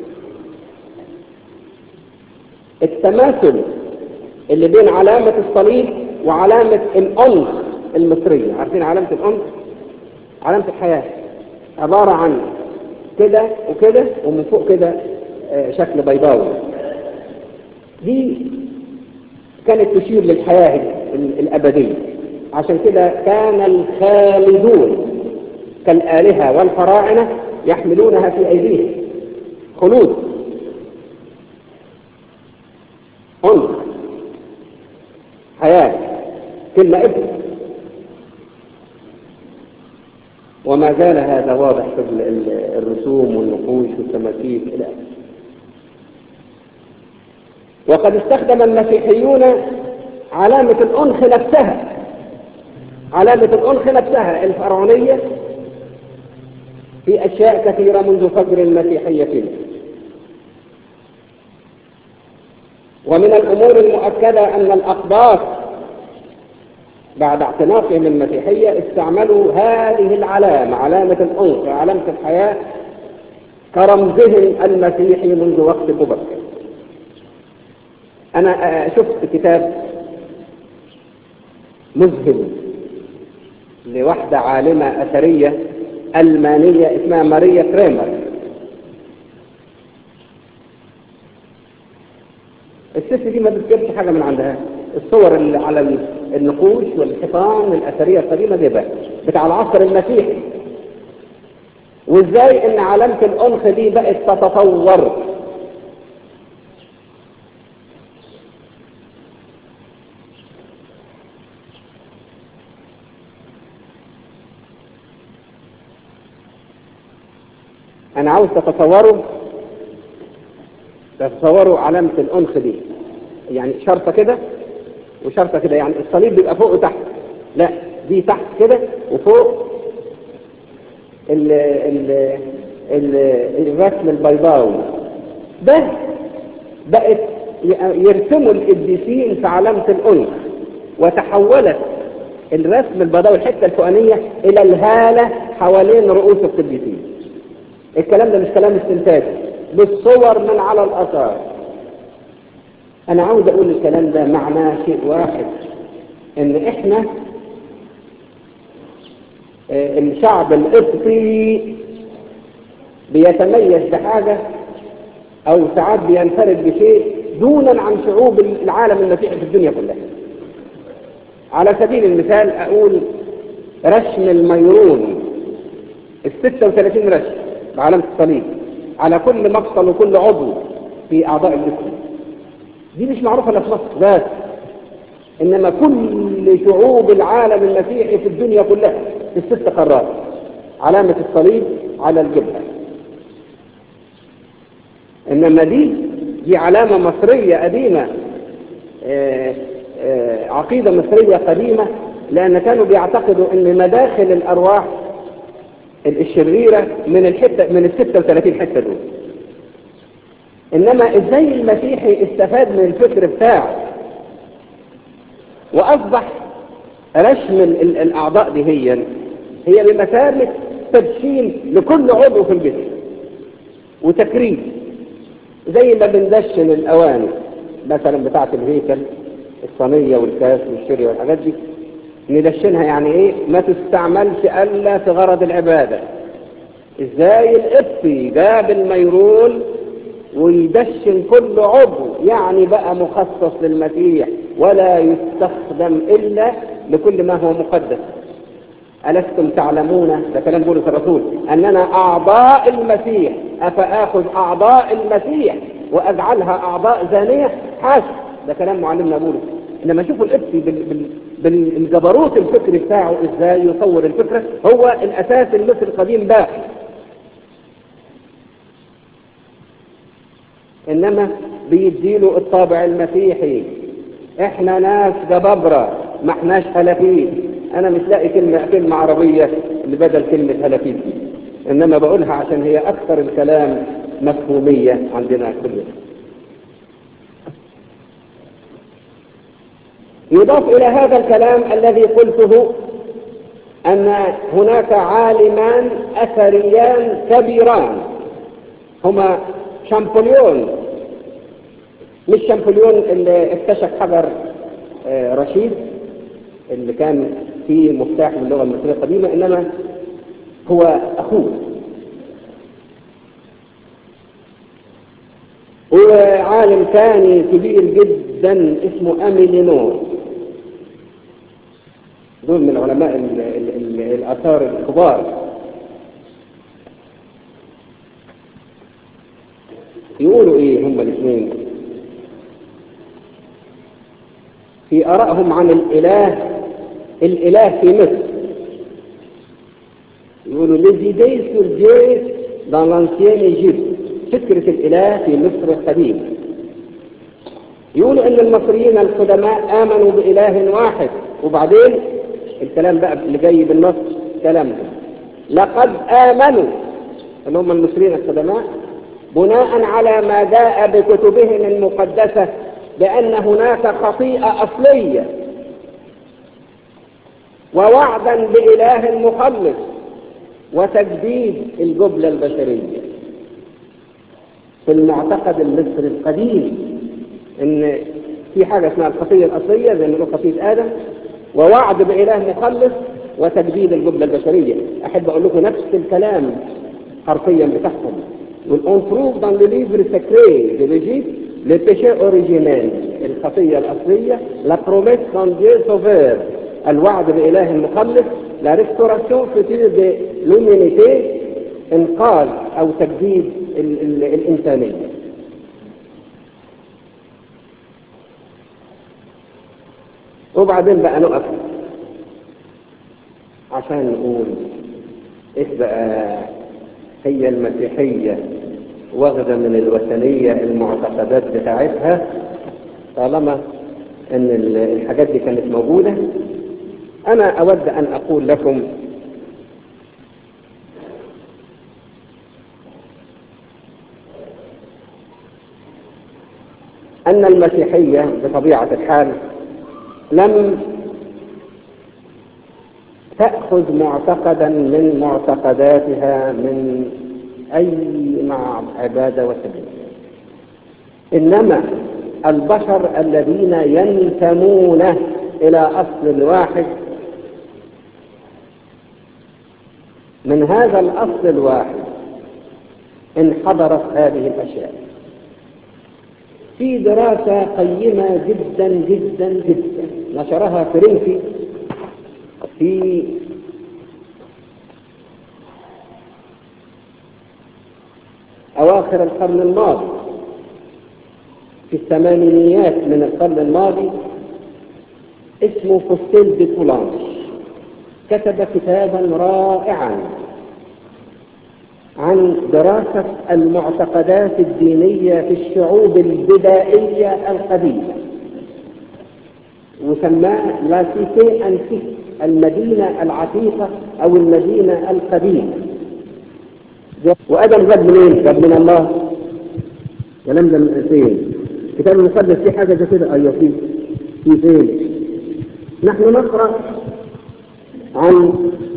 التماثل اللي بين علامة الصليب وعلامة الأنف المصرية عارفين علامة الأنف علامة الحياة عبارة عن كده وكده ومن فوق كده آه، شكل بيضاوي دي كانت تشير للحياة ال- الأبدية عشان كده كان الخالدون كالآلهة والفراعنة يحملونها في أيديهم خلود أنف حياة كلمة ابن وما زال هذا واضح في ال- ال- الرسوم والنقوش والتماثيل إلى آخره. وقد استخدم المسيحيون علامة الأنخ نفسها علامة الأنخ نفسها الفرعونية في أشياء كثيرة منذ فجر المسيحية فينا ومن الأمور المؤكدة أن الأقباط بعد اعتناقهم المسيحية استعملوا هذه العلامة علامة الأنف علامة الحياة كرمزهم المسيحي منذ وقت مبكر أنا آه، شفت كتاب مذهل لوحدة عالمة أثرية ألمانية اسمها ماريا كريمر الست دي ما بتجيبش حاجة من عندها الصور اللي على النقوش والحيطان الأثرية القديمة دي بقى بتاع العصر المسيحي وازاي ان علامة الأنخ دي بقت تتطور انا عاوز تتصوروا تتصوروا علامة الأنخ دي يعني شرطة كده وشرطة كده يعني الصليب بيبقى فوق وتحت لا دي تحت كده وفوق ال ال الرسم البيضاوي ده بقت يرسموا القديسين في علامة الأنثى وتحولت الرسم البيضاوي الحتة الفوقانية إلى الهالة حوالين رؤوس القديسين الكلام ده مش كلام استنتاجي بالصور من على الآثار أنا عاوز أقول الكلام ده معناه شيء واحد إن إحنا الشعب القبطي بيتميز بحاجة أو ساعات بينفرد بشيء دونا عن شعوب العالم المسيحي في الدنيا كلها على سبيل المثال أقول رشم الميرون ال 36 رشم بعلامة الصليب على كل مفصل وكل عضو في أعضاء الجسم دي مش معروفة إلا في مصر بس إنما كل شعوب العالم المسيحي في الدنيا كلها في الست قارات علامة الصليب على الجبهة إنما دي دي علامة مصرية قديمة آآ آآ عقيدة مصرية قديمة لأن كانوا بيعتقدوا أن مداخل الأرواح الشريرة من الحتة من ال 36 حتة دول إنما إزاي المسيحي استفاد من الفكر بتاعه وأصبح رسم الأعضاء دي هي هي بمثابة تدشين لكل عضو في الجسم وتكريم زي ما بندشن الأواني مثلا بتاعة الهيكل الصينية والكاس والشري والحاجات دي ندشنها يعني ايه ما تستعملش الا في غرض العبادة ازاي القبطي جاب الميرون ويدشن كل عضو يعني بقى مخصص للمسيح ولا يستخدم الا لكل ما هو مقدس ألستم تعلمون ده كلام بولس الرسول أننا أعضاء المسيح أفآخذ أعضاء المسيح وأجعلها أعضاء زانية حاشا ده كلام معلمنا بولس إنما شوفوا القبطي بال... بال... بالجبروت الفكري بتاعه إزاي يطور الفكرة هو الأساس المصري القديم باقي إنما بيديله الطابع المسيحي إحنا ناس جبابرة ما احناش هلافيت أنا مش لاقي كلمة كلمة عربية اللي بدل كلمة هلافيت دي إنما بقولها عشان هي أكثر الكلام مفهومية عندنا كلنا يضاف إلى هذا الكلام الذي قلته أن هناك عالمان أثريان كبيران هما شامبوليون مش شامبوليون اللي اكتشف حجر رشيد اللي كان فيه مفتاح باللغة المصرية القديمة إنما هو أخوه وعالم ثاني كبير جدا اسمه أميلينور دول من علماء ال ال ال الآثار الكبار يقولوا ايه هم الاثنين في آرائهم عن الإله الإله في مصر يقولوا لزيدي سورجيس dans l'ancien Égypte فكرة الإله في مصر القديمة يقولوا أن المصريين القدماء آمنوا بإله واحد وبعدين الكلام بقى اللي جاي بالنص كلامهم لقد آمنوا اللي هم المصريين القدماء بناء على ما جاء بكتبهم المقدسة بأن هناك خطيئة أصلية ووعدا بإله مخلص وتجديد الجبلة البشرية في المعتقد المصري القديم ان في حاجة اسمها الخطية الأصلية زي ما نقول خطية آدم ووعد بإله مخلص وتجديد الجبلة البشرية أحب أقول لكم نفس الكلام حرفيا بتاعهم on trouve dans le livre sacré de l'Égypte le péché originel الخطية الأصلية la promesse d'un Dieu sauveur الوعد بإله مخلص la restauration future de l'humanité إنقاذ أو تجديد ال ال الإنسانية وبعدين بقى نقف عشان نقول ايه بقى هي المسيحية واخدة من الوثنية المعتقدات بتاعتها طالما ان الحاجات دي كانت موجودة انا اود ان اقول لكم أن المسيحية بطبيعة الحال لم تأخذ معتقدا من معتقداتها من أي مع عبادة وسبيل إنما البشر الذين ينتمون إلى أصل واحد من هذا الأصل الواحد انحضرت هذه الأشياء في دراسة قيمة جدا جدا جدا نشرها فرنسي في أواخر القرن الماضي في الثمانينيات من القرن الماضي اسمه فوستيل دي بولانش كتب كتابا رائعا عن دراسة المعتقدات الدينية في الشعوب البدائية القديمة وسماه لا سيتي أنتيك المدينة العتيقة أو المدينة القديمة وأدم جاب منين؟ جاب من الله كلام ده من فين؟ الكتاب المقدس فيه حاجة زي كده أيوه فيه فيه فين؟ نحن نقرأ عن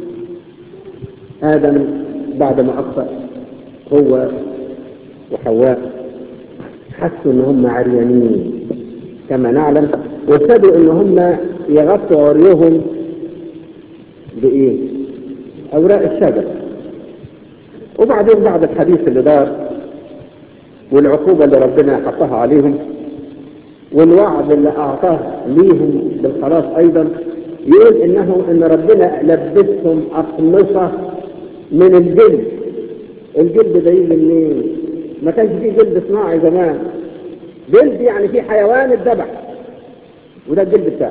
آدم بعدما أخطأ هو وحواء حسوا ان هم عريانين كما نعلم وابتدوا ان هم يغطوا عريهم بايه اوراق الشجر وبعدين بعد الحديث اللي دار والعقوبة اللي ربنا حطها عليهم والوعد اللي اعطاه ليهم بالخلاص ايضا يقول انه ان ربنا لبسهم اقمصة من الجلد الجلد ده يجي منين ما كانش فيه جلد صناعي زمان جلد يعني فيه حيوان اتذبح وده الجلد بتاعه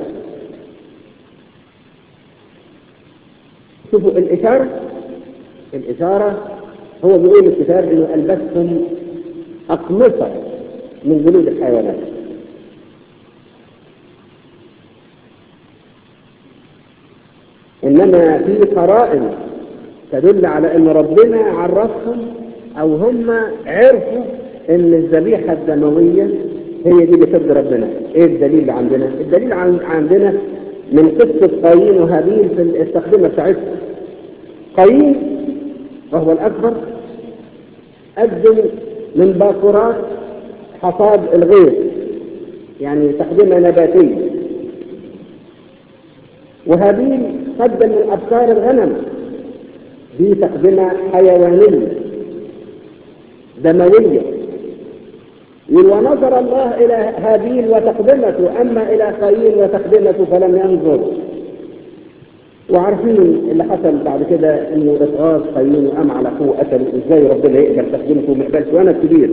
شوفوا الإشارة الإشارة هو بيقول الكتاب إنه ألبسهم أقمصة من جلود الحيوانات إنما في قرائن تدل على ان ربنا عرفهم او هم عرفوا ان الذبيحة الدموية هي دي اللي ترضي ربنا ايه الدليل اللي عندنا الدليل عندنا من قصة قايين وهابيل في الاستخدامة بتاعتهم قايين وهو الاكبر قدم من باكورات حصاد الغير يعني تقدمة نباتية وهابيل قدم من ابكار الغنم دي تقدمة حيوانية دموية ونظر الله إلى هابيل وتقدمته أما إلى قايين وتقدمته فلم ينظر وعارفين اللي حصل بعد كده انه اتغاظ قايين وقام على اخوه قتله ازاي ربنا يقبل تقدمته وما يقبلش وانا كبير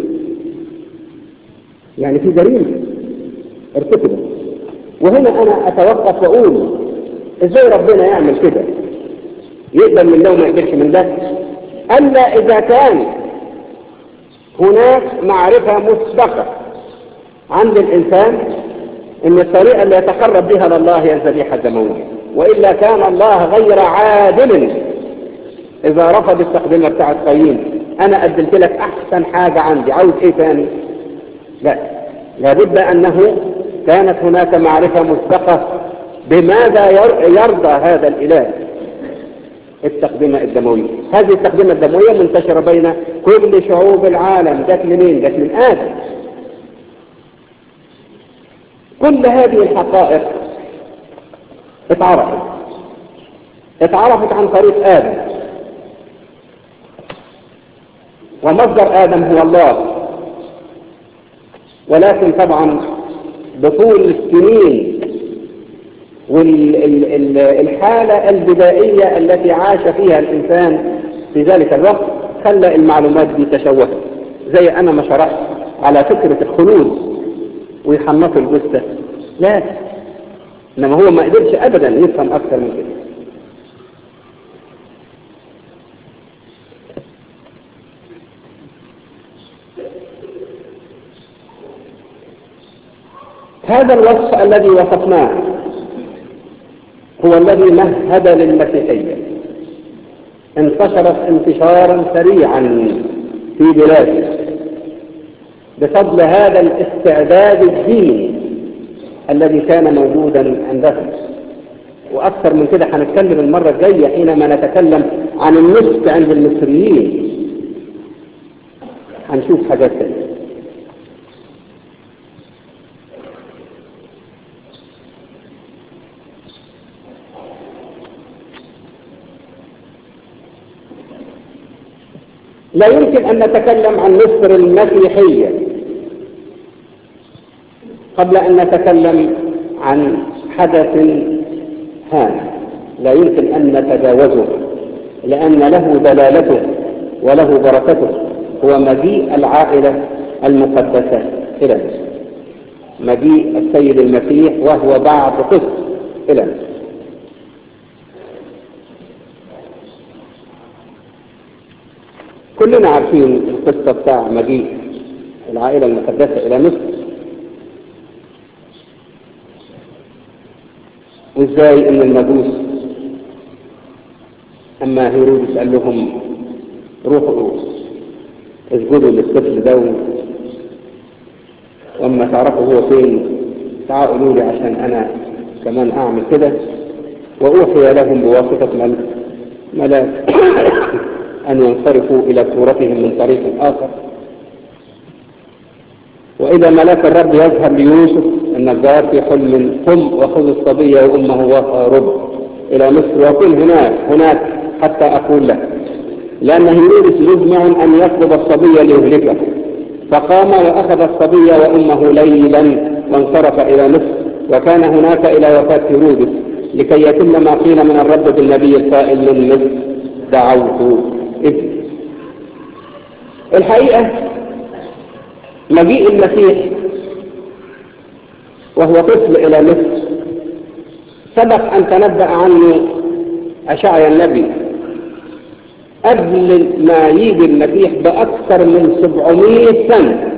يعني في جريمه ارتكبت وهنا انا اتوقف واقول ازاي ربنا يعمل كده يقبل من ده وما يقبلش من ده الا اذا كان هناك معرفة مسبقة عند الانسان ان الطريقة اللي يتقرب بها لله هي الذبيحة الدموية وإلا كان الله غير عادل إذا رفض التقدمة بتاعت قايين أنا قدمت لك أحسن حاجة عندي عاوز إيه تاني لا لابد أنه كانت هناك معرفة مسبقة بماذا يرضى هذا الإله التقدمة الدموية هذه التقدمة الدموية منتشرة بين كل شعوب العالم جت منين جت من آدم كل هذه الحقائق اتعرفت اتعرفت عن طريق آدم ومصدر آدم هو الله ولكن طبعا بطول السنين والحالة البدائية التي عاش فيها الإنسان في ذلك الوقت خلى المعلومات دي تشوهت زي أنا ما شرحت على فكرة الخلود ويحنطوا الجثة لا إنما هو ما قدرش أبدا يفهم أكثر من كده هذا الوصف الذي وصفناه هو الذي مهد للمسيحية انتشرت انتشارا سريعا في بلادنا بفضل هذا الاستعداد الديني الذي كان موجودا عندهم وأكثر من كده هنتكلم المرة الجاية حينما نتكلم عن النسك عند المصريين هنشوف حاجات تانية لا يمكن أن نتكلم عن مصر المسيحية قبل أن نتكلم عن حدث هام لا يمكن أن نتجاوزه لأن له دلالته وله بركته هو مجيء العائلة المقدسة إلى مصر مجيء السيد المسيح وهو بعد قسط إلى مصر كلنا عارفين القصة بتاع مجيء العائلة المقدسة إلى مصر وإزاي إن المجوس أما هيرودس قال لهم روحوا اسجدوا للطفل ده وأما تعرفوا هو فين تعالوا قولوا لي عشان أنا كمان أعمل كده وأوحي لهم بواسطة ملاك أن ينصرفوا إلى صورتهم من طريق آخر وإذا ملاك الرب يظهر ليوسف النجار في حلم قم وخذ الصبية وأمه وهرب إلى مصر وكن هناك هناك حتى أقول لك لأن هيرودس يزمع أن يطلب الصبي ليهلكه فقام وأخذ الصبي وأمه ليلا وانصرف إلى مصر وكان هناك إلى وفاة هيرودس لكي يتم ما قيل من الرب بالنبي القائل من مصر دعوت ابني الحقيقة مجيء المسيح وهو طفل إلى مصر سبق أن تنبأ عنه أشعيا النبي قبل ما يجي المسيح بأكثر من 700 سنة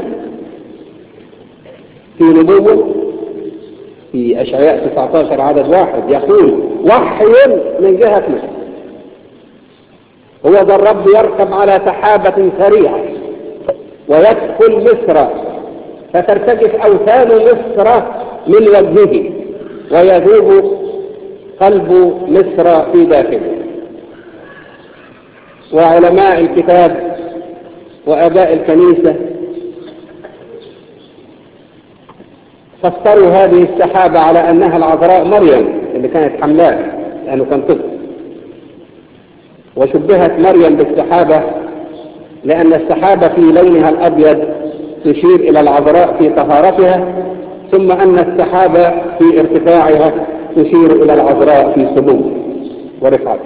في نبوة في أشعياء 19 عدد واحد يقول وحي من جهة مصر هو ذا الرب يركب على سحابة سريعة ويدخل مصر فترتجف أوثان مصر من وجهه ويذوب قلب مصر في داخله وعلماء الكتاب وآباء الكنيسة فسروا هذه السحابة على أنها العذراء مريم اللي كانت حملاه لأنه كان طفل وشبهت مريم بالسحابة لأن السحابة في لونها الأبيض تشير إلى العذراء في طهارتها ثم أن السحابة في ارتفاعها تشير إلى العذراء في سمو ورفعتها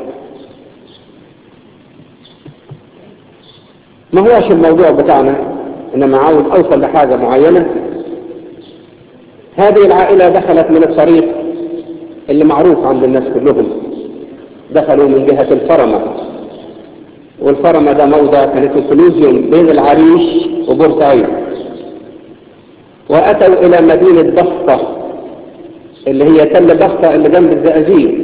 ما هوش الموضوع بتاعنا إنما عاوز أوصل لحاجة معينة هذه العائلة دخلت من الطريق اللي معروف عند الناس كلهم دخلوا من جهة الفرمة والفرمة ده موضع كانت الكلوزيوم بين العريش وبورسعيد وأتوا إلى مدينة بسطة اللي هي تل بسطة اللي جنب الزقازيق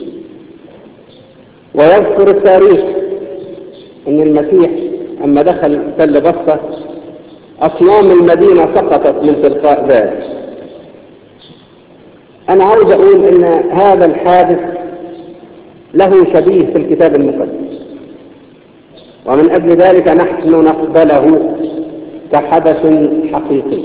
ويذكر التاريخ أن المسيح أما دخل تل بسطة أصنام المدينة سقطت من تلقاء ذلك أنا عاوز أقول أن هذا الحادث له شبيه في الكتاب المقدس ومن أجل ذلك نحن نقبله كحدث حقيقي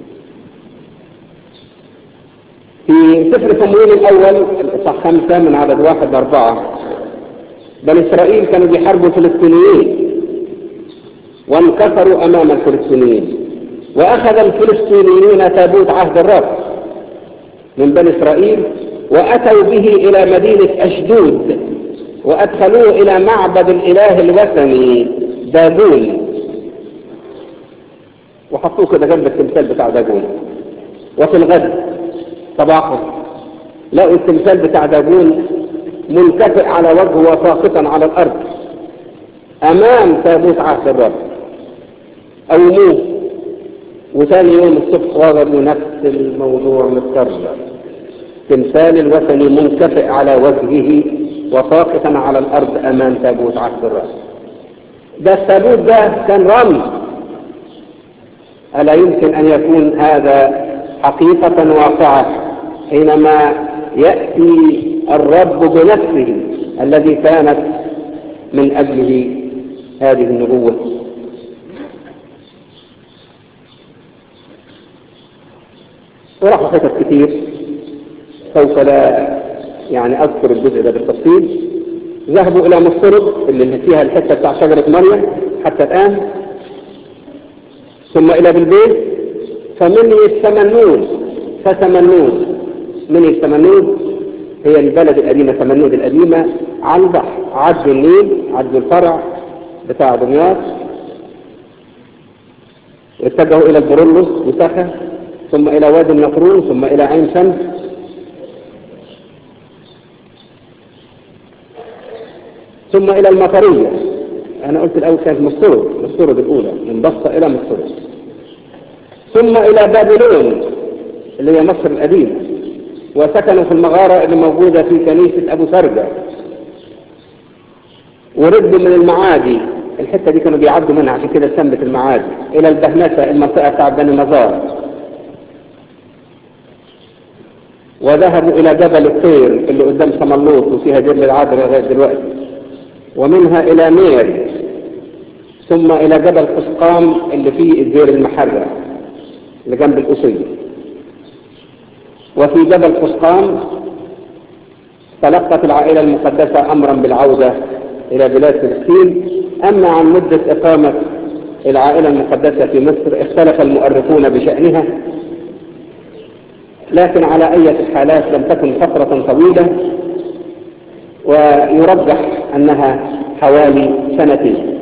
في سفر صمويل الأول الإصحاح خمسة من عدد واحد لأربعة بني إسرائيل كانوا بيحاربوا الفلسطينيين وانكسروا أمام الفلسطينيين وأخذ الفلسطينيون تابوت عهد الرب من بني إسرائيل وأتوا به إلى مدينة أشدود وأدخلوه إلى معبد الإله الوثني داجون وحطوه كده جنب التمثال بتاع داجون وفي الغد صباحا لقوا التمثال بتاع داجون منكفئ على وجهه وساقطا على الأرض أمام تابوت عهد الرب قوموه وثاني يوم الصبح وجدوا نفس الموضوع متكرر تمثال الوثني منكفئ على وجهه وساقطا على الأرض أمام تابوت عهد الرب ده التابوت ده كان رمز ألا يمكن أن يكون هذا حقيقة واقعة حينما يأتي الرب بنفسه الذي كانت من أجله هذه النبوة وراحوا حتت كثير سوف لا يعني أذكر الجزء ده بالتفصيل ذهبوا إلى مفترض اللي فيها الحتة بتاع شجرة مريم حتى الآن ثم إلى بالبيت فمن يتمنون فتمنون من يتمنون هي البلد القديمة تمنود القديمة على البحر عدوا النيل عدوا الفرع بتاع دمياط واتجهوا إلى البرولوس وسخا ثم إلى وادي النقرون ثم إلى عين شمس ثم إلى المطرية أنا قلت الأول كانت مسترد مسترد الأولى من بسطة إلى مسترد ثم إلى بابلون اللي هي مصر القديمة وسكنوا في المغارة اللي موجودة في كنيسة أبو سرجة وردوا من المعادي الحتة دي كانوا بيعدوا منها عشان كده سمت المعادي إلى البهنسة المنطقة بتاع بني نزار وذهبوا إلى جبل الطير اللي قدام سملوط وفيها جبل العذراء لغاية دلوقتي ومنها إلى مير ثم إلى جبل قسقام اللي فيه الدير المحرة اللي جنب الأسية وفي جبل قسقام تلقت العائلة المقدسة أمرا بالعودة إلى بلاد فلسطين أما عن مدة إقامة العائلة المقدسة في مصر اختلف المؤرخون بشأنها لكن على أي حالات لم تكن فترة طويلة ويرجح أنها حوالي سنتين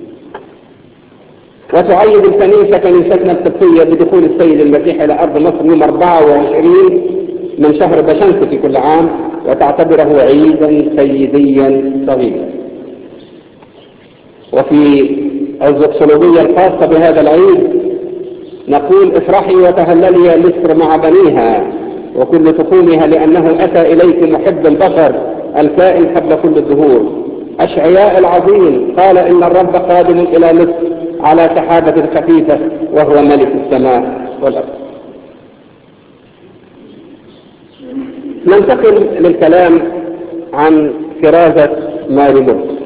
وتعيد الكنيسة كنيستنا القبطية بدخول السيد المسيح إلى أرض مصر يوم 24 من شهر بشمس في كل عام وتعتبره عيدا سيديا صغيرا وفي الزوكسولوجية الخاصة بهذا العيد نقول افرحي وتهللي يا مصر مع بنيها وكل تقومها لأنه أتى إليك محب البشر الكائن قبل كل الدهور أشعياء العظيم قال إن الرب قادم إلى مصر على سحابة خفيفة وهو ملك السماء والأرض ننتقل للكلام عن كرازة ماري مرقس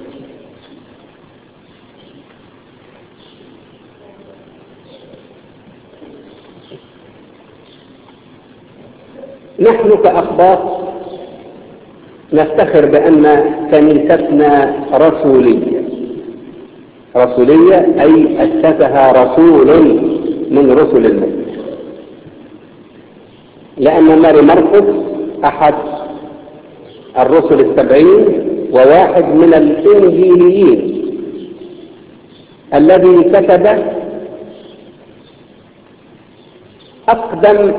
نحن كأخباط نفتخر بأن كنيستنا رسولية رسولية أي أسسها رسول من رسل المسيح لأن ماري مرقس أحد الرسل السبعين وواحد من الإنجيليين الذي كتب أقدم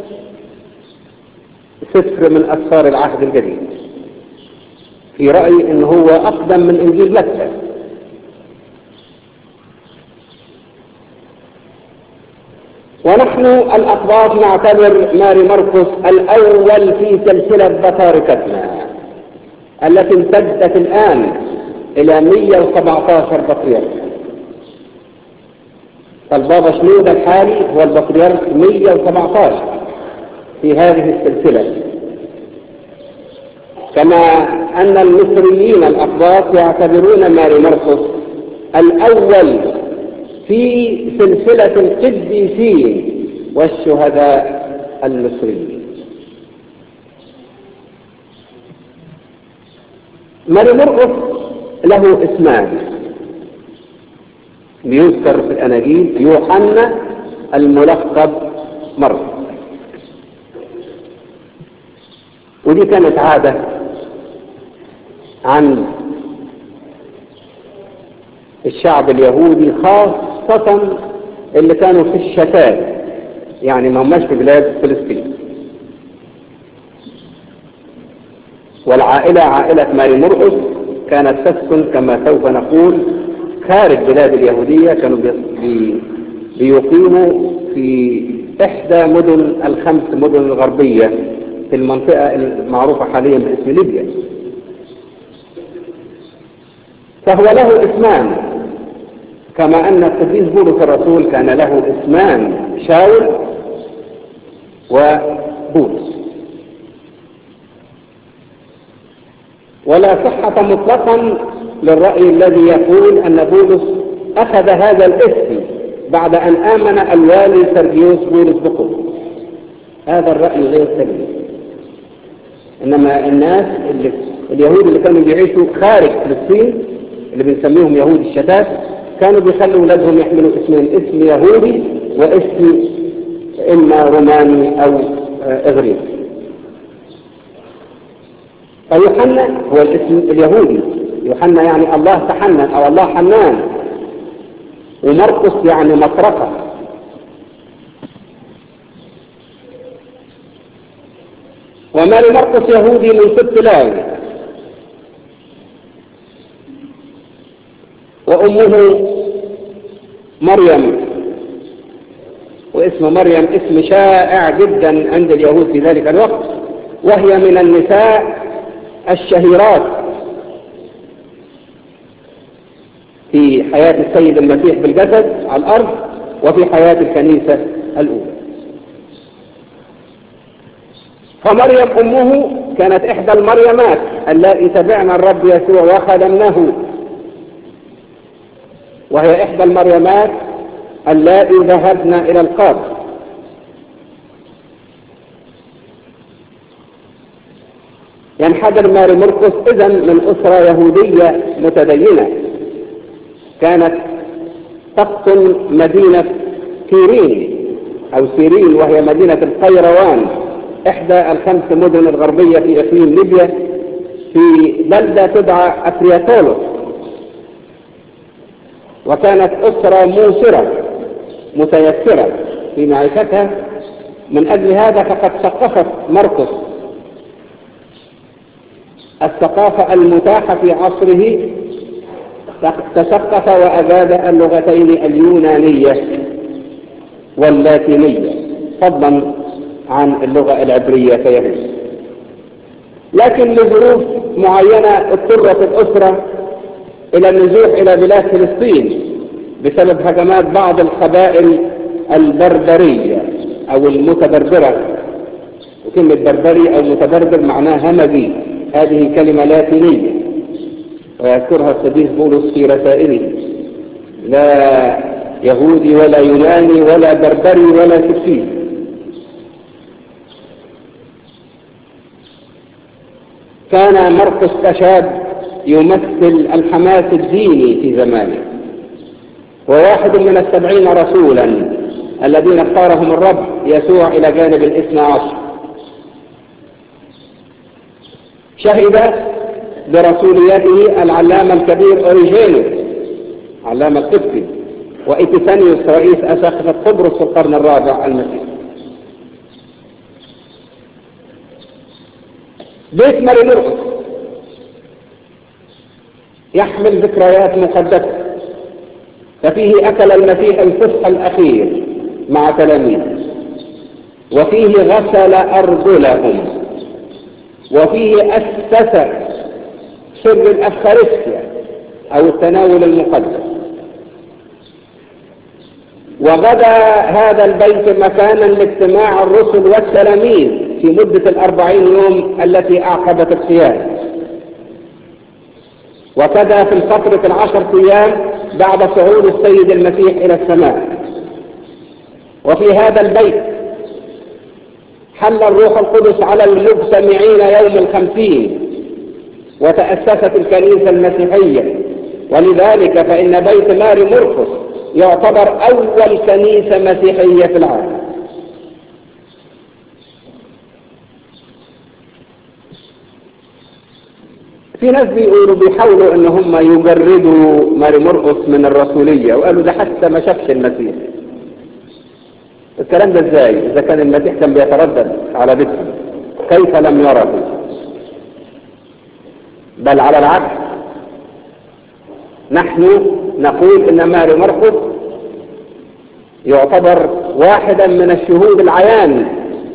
سفر من أسفار العهد الجديد في رأيي أنه هو أقدم من إنجيل متى ونحن الأقباط نعتبر ماري مرقس الأول في سلسلة بطاركتنا التي امتدت الآن إلى 117 بطريرك فالبابا شنود الحالي هو البطريرك 117 في هذه السلسلة كما أن المصريين الأقباط يعتبرون ماري مرقس الأول في سلسلة القديسين والشهداء المصريين ماري مرقس له اسمان بيذكر في الأناجيل يوحنا الملقب مرقس ودي كانت عادة عن الشعب اليهودي خاصة اللي كانوا في الشتات يعني ما هماش في بلاد فلسطين والعائلة عائلة ماري مرقس كانت تسكن كما سوف نقول خارج بلاد اليهودية كانوا بي بيقيموا في إحدى مدن الخمس مدن الغربية في المنطقة المعروفة حاليا باسم ليبيا فهو له اسمان كما أن القديس بولس الرسول كان له اسمان شاول وبولس ولا صحة مطلقا للرأي الذي يقول أن بولس أخذ هذا الاسم بعد أن آمن الوالي سرجيوس بولس بقوة هذا الرأي غير سليم إنما الناس اللي اليهود اللي كانوا بيعيشوا خارج فلسطين اللي بنسميهم يهود الشتات كانوا بيخلوا أولادهم يحملوا اسمين اسم يهودي واسم إما روماني أو إغريقي فيوحنا هو الاسم اليهودي يوحنا يعني الله تحنن أو الله حنان ومرقس يعني مطرقة وما لمرقس يهودي من سبت لاوي وأمه مريم واسم مريم اسم شائع جدا عند اليهود في ذلك الوقت وهي من النساء الشهيرات في حياة السيد المسيح بالجسد على الأرض وفي حياة الكنيسة الأولى فمريم أمه كانت إحدى المريمات اللائي تبعنا الرب يسوع وخدمناه وهي إحدى المريمات اللائي ذهبنا إلى القبر ينحدر ماري مرقس إذا من أسرة يهودية متدينة كانت تقطن مدينة سيرين أو سيرين وهي مدينة القيروان إحدى الخمس مدن الغربية في إقليم ليبيا في بلدة تدعى أفرياتولوس وكانت أسرة موسرة متيسرة في معيشتها من أجل هذا فقد ثقفت مرقس الثقافة المتاحة في عصره تثقف وأجاد اللغتين اليونانية واللاتينية فضلا عن اللغة العبرية كيهود لكن لظروف معينة اضطرت الأسرة إلى النزوح إلى بلاد فلسطين بسبب هجمات بعض القبائل البربرية أو المتبربرة وكلمة بربري أو متبربر معناها همجي هذه كلمة لاتينية ويذكرها القديس بولس في رسائله لا يهودي ولا يوناني ولا بربري ولا سكسي كان مرقس كشاب يمثل الحماس الديني في زمانه وواحد من السبعين رسولا الذين اختارهم الرب يسوع إلى جانب الاثنى عشر شهد برسوليته العلامة الكبير أوريجينوس علامة قبطي وإتسانيوس رئيس أساقفة قبرص في القرن الرابع المسيحي بيت ماري مرقس يحمل ذكريات مقدسة ففيه أكل المسيح الفصح الأخير مع تلاميذه وفيه غسل أرجلهم وفيه أسس سر الأفخارستيا أو التناول المقدس وغدا هذا البيت مكانا لاجتماع الرسل والتلاميذ في مدة الأربعين يوم التي أعقبت القيامة وكذا في الفترة العشر أيام بعد صعود السيد المسيح إلى السماء وفي هذا البيت حل الروح القدس على المجتمعين يوم الخمسين وتأسست الكنيسة المسيحية ولذلك فإن بيت ماري مرقس يعتبر أول كنيسة مسيحية في العالم في ناس بيقولوا بيحاولوا ان هم يجردوا ماري مرقس من الرسولية وقالوا ده حتى ما شافش المسيح الكلام ده ازاي اذا كان المسيح كان بيتردد على بيتهم كيف لم يره بل على العكس نحن نقول ان ماري مرقس يعتبر واحدا من الشهود العيان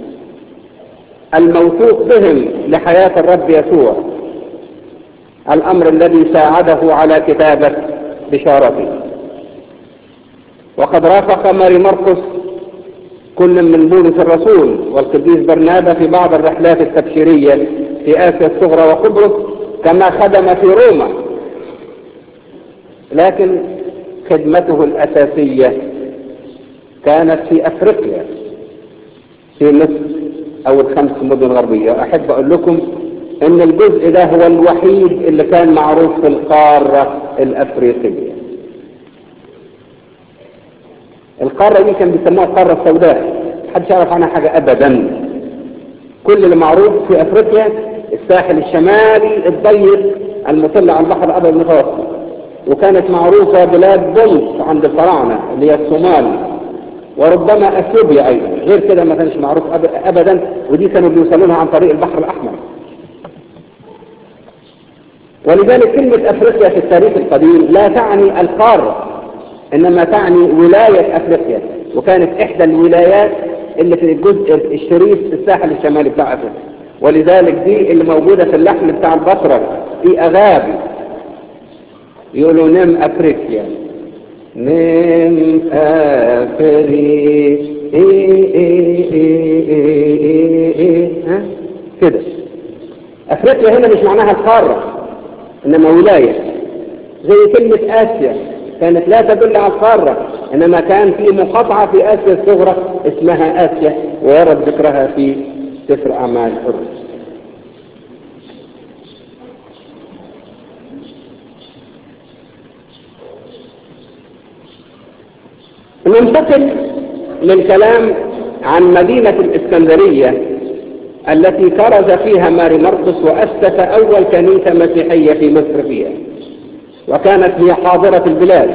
الموثوق بهم لحياة الرب يسوع الأمر الذي ساعده على كتابة بشارته وقد رافق ماري مرقس كل من بولس الرسول والقديس برنابا في بعض الرحلات التبشيرية في آسيا الصغرى وقبرص كما خدم في روما لكن خدمته الأساسية كانت في أفريقيا في مصر أو الخمس مدن الغربية أحب أقول لكم أن الجزء ده هو الوحيد اللي كان معروف في القارة الأفريقية القارة دي كان بيسموها القارة السوداء محدش يعرف عنها حاجة أبدا كل اللي معروف في أفريقيا الساحل الشمالي الضيق المطل على البحر الأبيض المتوسط وكانت معروفة بلاد بلط عند الفراعنة اللي هي الصومال وربما اثيوبيا ايضا غير كده ما كانش معروف ابدا ودي كانوا بيوصلوا لها عن طريق البحر الاحمر ولذلك كلمة افريقيا في التاريخ القديم لا تعني القارة انما تعني ولاية افريقيا وكانت احدى الولايات اللي في الجزء الشريف في الساحل الشمالي بتاع افريقيا ولذلك دي اللي موجودة في اللحن بتاع البصرة في اغابي يقولوا نم افريقيا نم افريقيا إيه إيه إيه إيه إيه ها كده افريقيا هنا مش معناها القارة انما ولاية زي كلمة اسيا كانت لا تدل على القارة انما كان في مقاطعة في اسيا الصغرى اسمها اسيا ويرد ذكرها في سفر اعمال الرسل ننتقل للكلام عن مدينة الإسكندرية التي كرز فيها ماري مرقس وأسس أول كنيسة مسيحية في مصر فيها وكانت هي حاضرة البلاد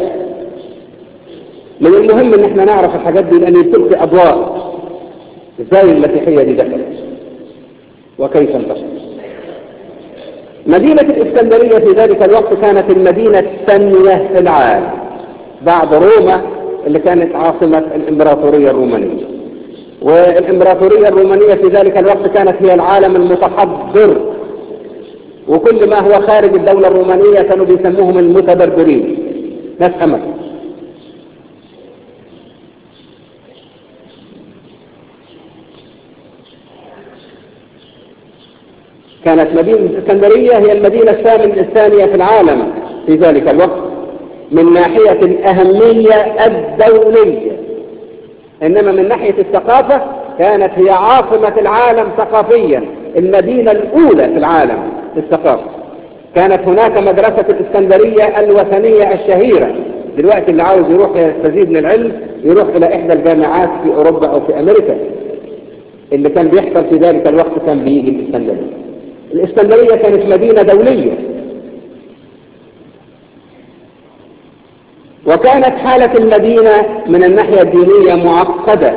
من المهم ان احنا نعرف الحاجات دي لان تلقي اضواء ازاي المسيحية دي دخلت وكيف انتشرت مدينة الإسكندرية في ذلك الوقت كانت المدينة الثانية في العالم بعد روما اللي كانت عاصمة الإمبراطورية الرومانية والإمبراطورية الرومانية في ذلك الوقت كانت هي العالم المتحضر وكل ما هو خارج الدولة الرومانية كانوا بيسموهم المتبربرين ناس أمل كانت مدينة الإسكندرية هي المدينة الثانية في العالم في ذلك الوقت من ناحية الأهمية الدولية إنما من ناحية الثقافة كانت هي عاصمة العالم ثقافيا المدينة الأولى في العالم في الثقافة كانت هناك مدرسة الإسكندرية الوثنية الشهيرة دلوقتي اللي عاوز يروح يستزيد من العلم يروح إلى إحدى الجامعات في أوروبا أو في أمريكا اللي كان بيحصل في ذلك الوقت كان بيجي الإسكندرية الإسكندرية كانت مدينة دولية وكانت حالة المدينة من الناحية الدينية معقدة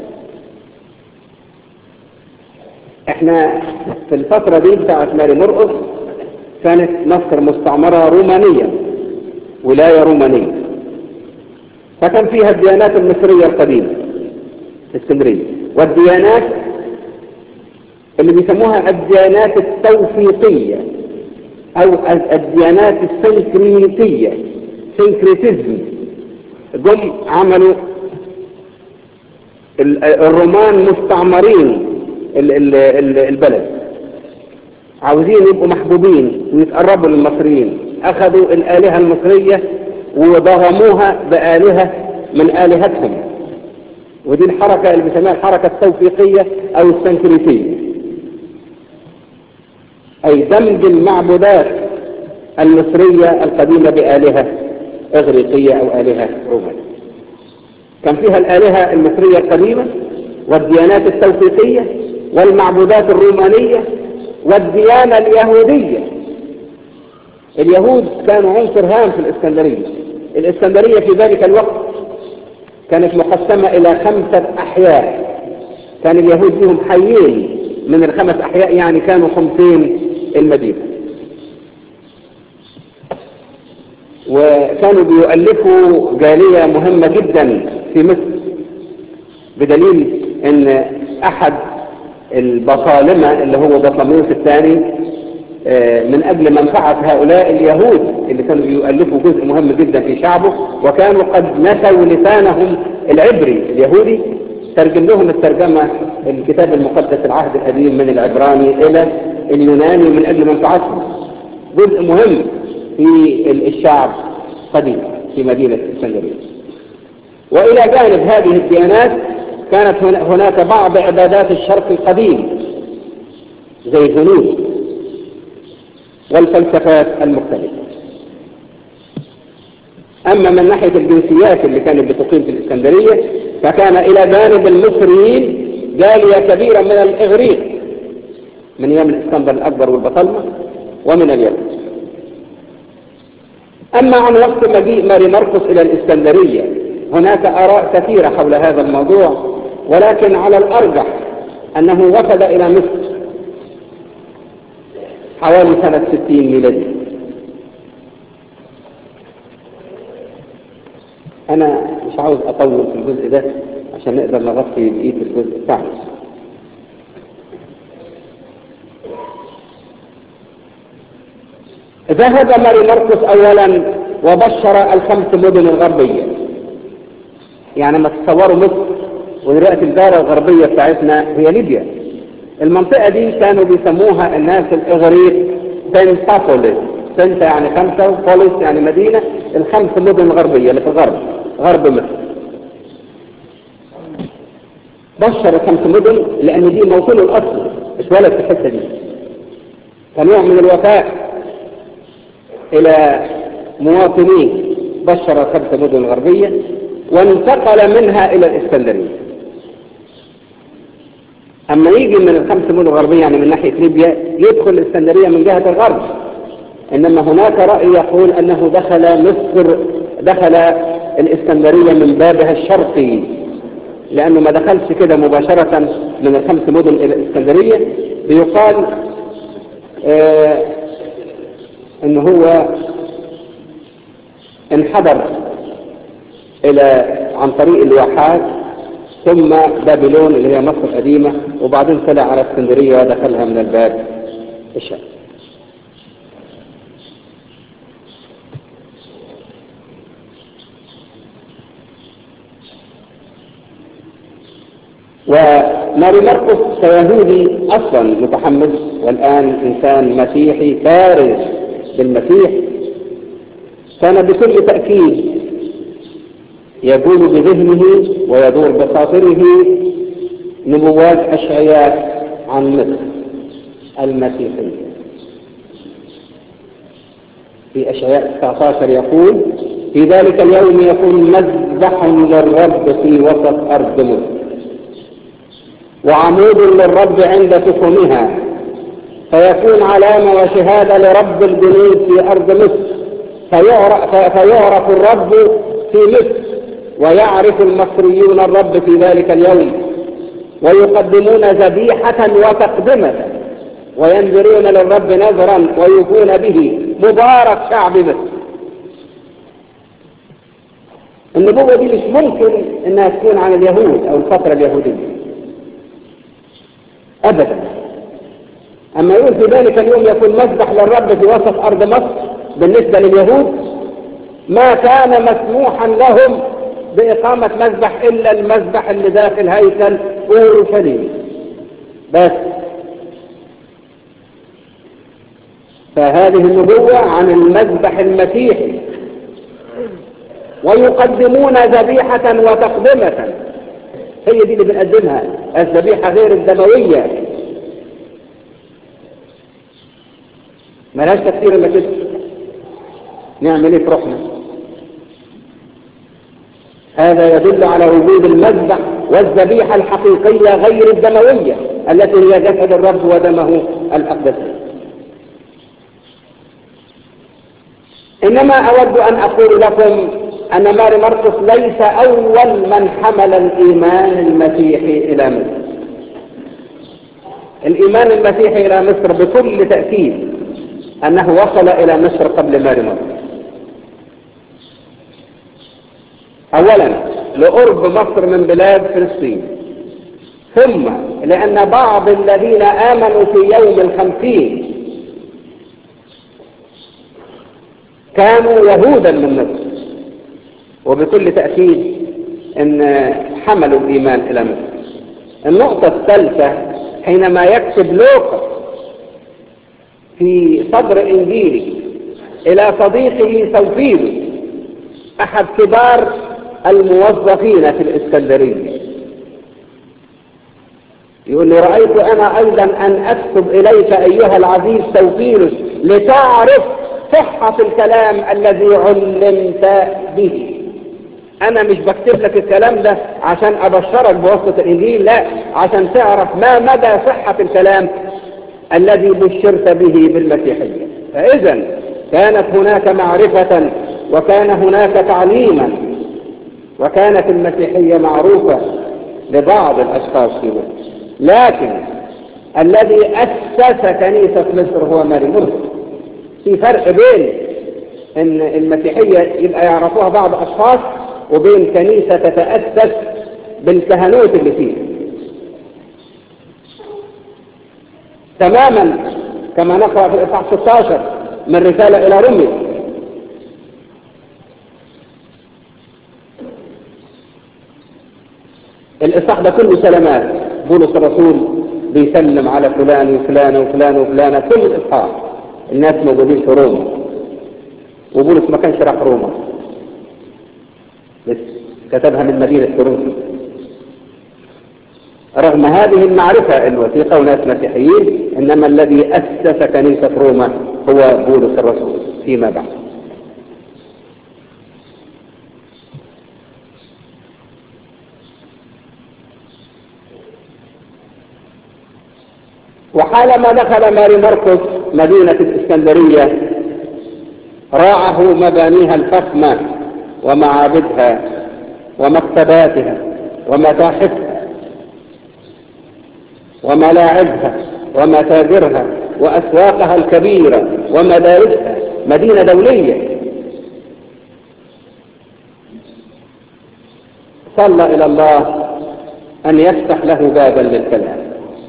احنا في الفترة دي بتاعت ماري مرقس كانت مصر مستعمرة رومانية ولاية رومانية فكان فيها الديانات المصرية القديمة في اسكندرية والديانات اللي بيسموها الديانات التوفيقية او الديانات السنكريتية سنكريتيزم جم عملوا الرومان مستعمرين البلد عاوزين يبقوا محبوبين ويتقربوا للمصريين اخذوا الالهة المصرية وضغموها بآلهة من آلهتهم ودي الحركة اللي بيسموها الحركة التوفيقية او السنكريتية اي دمج المعبودات المصرية القديمة بآلهة إغريقية أو آلهة رومانية كان فيها الآلهة المصرية القديمة والديانات التوفيقية والمعبودات الرومانية والديانة اليهودية اليهود كانوا عنصر هام في الإسكندرية الإسكندرية في ذلك الوقت كانت مقسمة إلى خمسة أحياء كان اليهود لهم حيين من الخمس أحياء يعني كانوا خمسين المدينة وكانوا بيؤلفوا جالية مهمة جدا في مصر بدليل ان احد البطالمة اللي هو بطلميوس الثاني من أجل منفعة هؤلاء اليهود اللي كانوا يؤلفوا جزء مهم جدا في شعبه وكانوا قد نسوا لسانهم العبري اليهودي ترجم لهم الترجمة الكتاب المقدس العهد القديم من العبراني إلى اليوناني من أجل منفعتهم جزء مهم في الشعب قديم في مدينة اسكندرية وإلى جانب هذه الديانات كانت هناك بعض عبادات الشرق القديم زي الهنود والفلسفات المختلفة أما من ناحية الجنسيات اللي كانت بتقيم في الإسكندرية فكان إلى جانب المصريين جالية كبيرة من الإغريق من أيام الإسكندر الأكبر والبطلمة ومن اليمن أما عن وقت مجيء ماري مرقس إلى الإسكندرية هناك آراء كثيرة حول هذا الموضوع ولكن على الأرجح أنه وفد إلى مصر حوالي سنة 60 ميلادي أنا مش عاوز أطول في الجزء ده عشان نقدر نغطي بقية الجزء بتاعنا ذهب ماري مرقس أولا وبشر الخمس مدن الغربية يعني ما تصوروا مصر ودلوقتي الدارة الغربية بتاعتنا هي ليبيا المنطقة دي كانوا بيسموها الناس الإغريق بنتابوليس سنتا يعني خمسة وبوليس يعني مدينة الخمس مدن الغربية اللي في الغرب غرب مصر بشر الخمس مدن لأن دي موصول الأصل اتولد في الحتة دي كنوع من الوفاء إلى مواطنين بشر الخمس مدن الغربية وانتقل منها إلى الإسكندرية أما يجي من الخمس مدن الغربية يعني من ناحية ليبيا يدخل الإسكندرية من جهة الغرب إنما هناك رأي يقول أنه دخل مصر دخل الإسكندرية من بابها الشرقي لأنه ما دخلش كده مباشرة من الخمس مدن إلى الإسكندرية بيقال آه إن هو انحدر إلى عن طريق الواحات ثم بابلون اللي هي مصر القديمة وبعدين طلع على اسكندرية ودخلها من الباب الشرقي وماري مرقس كيهودي اصلا متحمس والان انسان مسيحي فارس بالمسيح كان بكل تاكيد يقول بذهنه ويدور بخاطره نبوات اشعياء عن مصر المسيحيه في اشعياء 19 يقول في ذلك اليوم يكون مذبح للرب في وسط ارض مصر وعمود للرب عند سفنها فيكون علامة وشهادة لرب الجنود في أرض مصر فيعرف, فيعرف الرب في مصر ويعرف المصريون الرب في ذلك اليوم ويقدمون ذبيحة وتقدمة وينذرون للرب نذرا ويوفون به مبارك شعب مصر النبوة دي مش ممكن انها تكون عن اليهود او الفترة اليهودية ابدا اما يقول في ذلك اليوم يكون مذبح للرب في وسط ارض مصر بالنسبة لليهود ما كان مسموحا لهم باقامة مذبح الا المذبح اللي داخل هيكل اورشليم بس فهذه النبوة عن المذبح المسيحي ويقدمون ذبيحة وتقدمة هي دي اللي بنقدمها الذبيحة غير الدموية ملهاش تفسير الا كده نعمل ايه في روحنا هذا يدل على وجود المذبح والذبيحة الحقيقية غير الدموية التي هي جسد الرب ودمه الأقدس إنما أود أن أقول لكم أن ماري مرقس ليس أول من حمل الإيمان المسيحي إلى مصر الإيمان المسيحي إلى مصر بكل تأكيد أنه وصل إلى مصر قبل ماري مرقس أولا لقرب مصر من بلاد فلسطين ثم لأن بعض الذين آمنوا في يوم الخمسين كانوا يهودا من مصر وبكل تأكيد ان حملوا الإيمان إلى مصر النقطة الثالثة حينما يكتب لوقا في صدر إنجيله إلى صديقه سوفيلوس أحد كبار الموظفين في الإسكندرية يقول لي رأيت أنا أيضا أن أكتب إليك أيها العزيز سوفيلوس لتعرف صحة الكلام الذي علمت به أنا مش بكتب لك الكلام ده عشان أبشرك بواسطة الإنجيل لا عشان تعرف ما مدى صحة الكلام الذي بشرت به بالمسيحية فإذا كانت هناك معرفة وكان هناك تعليما وكانت المسيحية معروفة لبعض الأشخاص في مصر لكن الذي أسس كنيسة مصر هو ماري مرسل في فرق بين ان المسيحية يبقى يعرفوها بعض أشخاص وبين كنيسة تتأسس بالكهنوت اللي فيها تماما كما نقرأ في الإصحاح 16 من رسالة إلى روميا الإصحاح ده كله سلامات بولس الرسول بيسلم على فلان وفلان وفلان وفلان كل الإصحاح الناس موجودين في روما وبولس ما كانش راح روما بس كتبها من مدينة كورنثوس رغم هذه المعرفة الوثيقة وناس مسيحيين إنما الذي أسس كنيسة روما هو بولس الرسول فيما بعد وحالما دخل ماري مرقس مدينة الإسكندرية راعه مبانيها الفخمة ومعابدها ومكتباتها ومتاحفها وملاعبها ومتاجرها وأسواقها الكبيرة ومدارسها مدينة دولية صلى إلى الله أن يفتح له بابا للكلام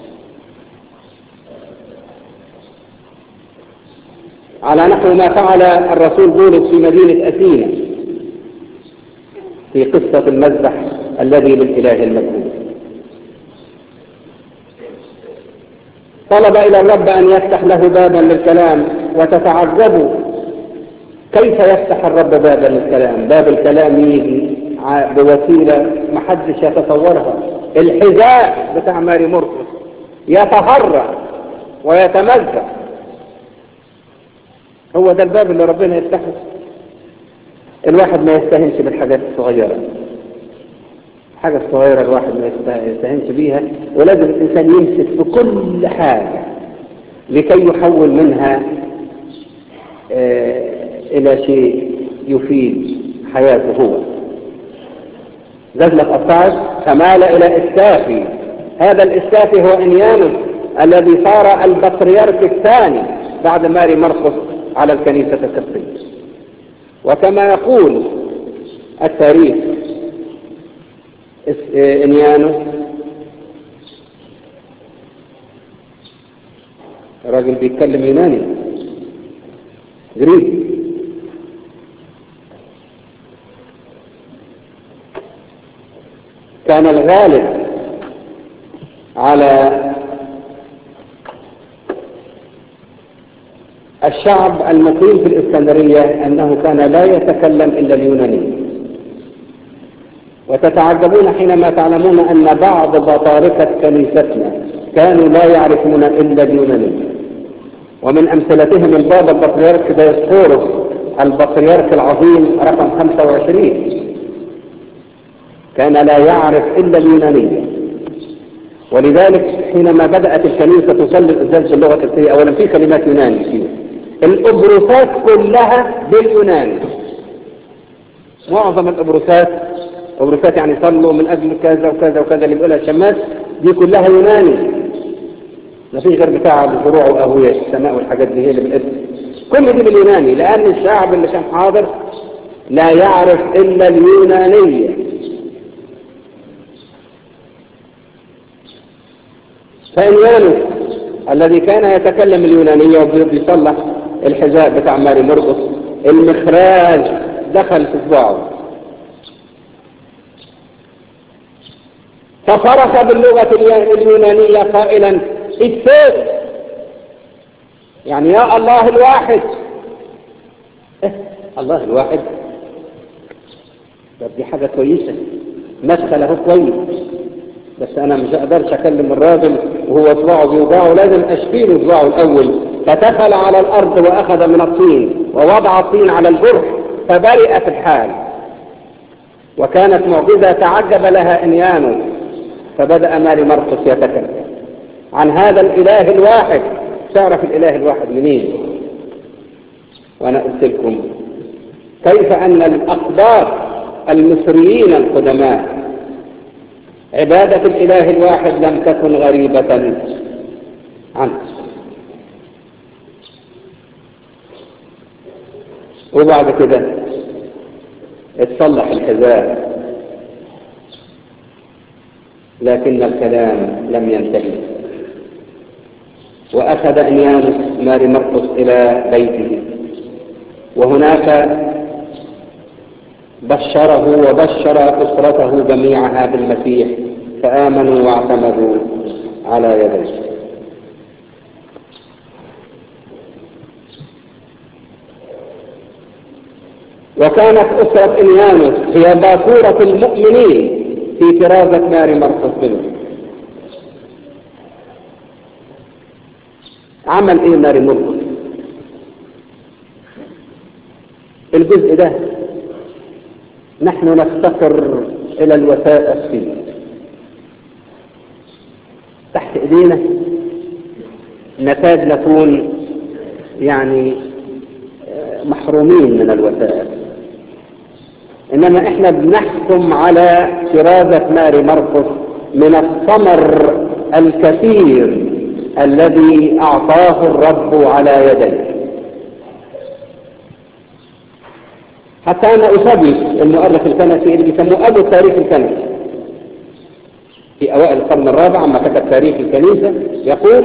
على نحو ما فعل الرسول بولس في مدينة أثينا في قصة المذبح الذي للإله المجهول طلب إلى الرب أن يفتح له بابا للكلام وتتعجبوا كيف يفتح الرب بابا للكلام باب الكلام يجي بوسيلة محدش يتصورها الحذاء بتاع ماري مرقس يتهرع ويتمزق هو ده الباب اللي ربنا يفتحه الواحد ما يستهنش بالحاجات الصغيرة الحاجة الصغيرة الواحد ما يستهنش بيها ولازم الإنسان يمسك بكل حاجة لكي يحول منها آه إلى شيء يفيد حياته هو زجلة الصعد فمال إلى إسكافي هذا الإسكافي هو إنيانوس الذي صار البطريرك الثاني بعد ماري مرقس على الكنيسة القبطية وكما يقول التاريخ انيانوس راجل بيتكلم يوناني جريك كان الغالب على الشعب المقيم في الإسكندرية أنه كان لا يتكلم إلا اليونانية وتتعجبون حينما تعلمون أن بعض بطاركة كنيستنا كانوا لا يعرفون إلا اليونانية ومن أمثلتهم البابا البطريرك ديسقورس البطريرك العظيم رقم 25 كان لا يعرف إلا اليونانية ولذلك حينما بدأت الكنيسة تصلي الإزاز باللغة القبطية أولا في كلمات يوناني فيه الأبروسات كلها باليوناني معظم الأبروسات أبروسات يعني صلوا من أجل كذا وكذا وكذا اللي بيقولها الشماس دي كلها يوناني ما فيش غير بتاع الزروع وأهوية السماء والحاجات دي هي اللي بالاسم كل دي باليوناني لأن الشعب اللي كان حاضر لا يعرف إلا اليونانية فإنيانوس الذي كان يتكلم اليونانية وبيصلح الحذاء بتاع ماري مرقس المخراج دخل في صباعه فصرخ باللغة اليونانية قائلا اتفاق يعني يا الله الواحد إيه الله الواحد طب دي حاجة كويسة مدخل اهو كويس بس انا مش اقدرش اكلم الراجل وهو صباعه بيوجعه لازم اشفيله صباعه الاول فدخل على الارض واخذ من الطين ووضع الطين على الجرح فبرئت الحال وكانت معجزة تعجب لها انيانه فبدأ ماري مرقس يتكلم عن هذا الاله الواحد تعرف الاله الواحد منين وانا قلت لكم كيف ان الاقدار المصريين القدماء عبادة الإله الواحد لم تكن غريبة عنه وبعد كده اتصلح الحذاء لكن الكلام لم ينتهي وأخذ أنيانوس ماري مرقس إلى بيته وهناك بشره وبشر أسرته جميعها بالمسيح فآمنوا واعتمدوا على يديه وكانت أسرة إنيانوس هي باكورة المؤمنين في كرازة ماري مرقس بنت عمل ايه ماري مرقس الجزء ده نحن نفتقر إلى الوثائق فيه تحت إيدينا نكاد نكون يعني محرومين من الوثائق إنما إحنا بنحكم على كرازة ماري مرقس من الثمر الكثير الذي أعطاه الرب على يديه حتى أن أوسابيوس المؤرخ الكنسي اللي بيسموه أبو التاريخ الكنسي في أوائل القرن الرابع عما كتب تاريخ الكنيسة يقول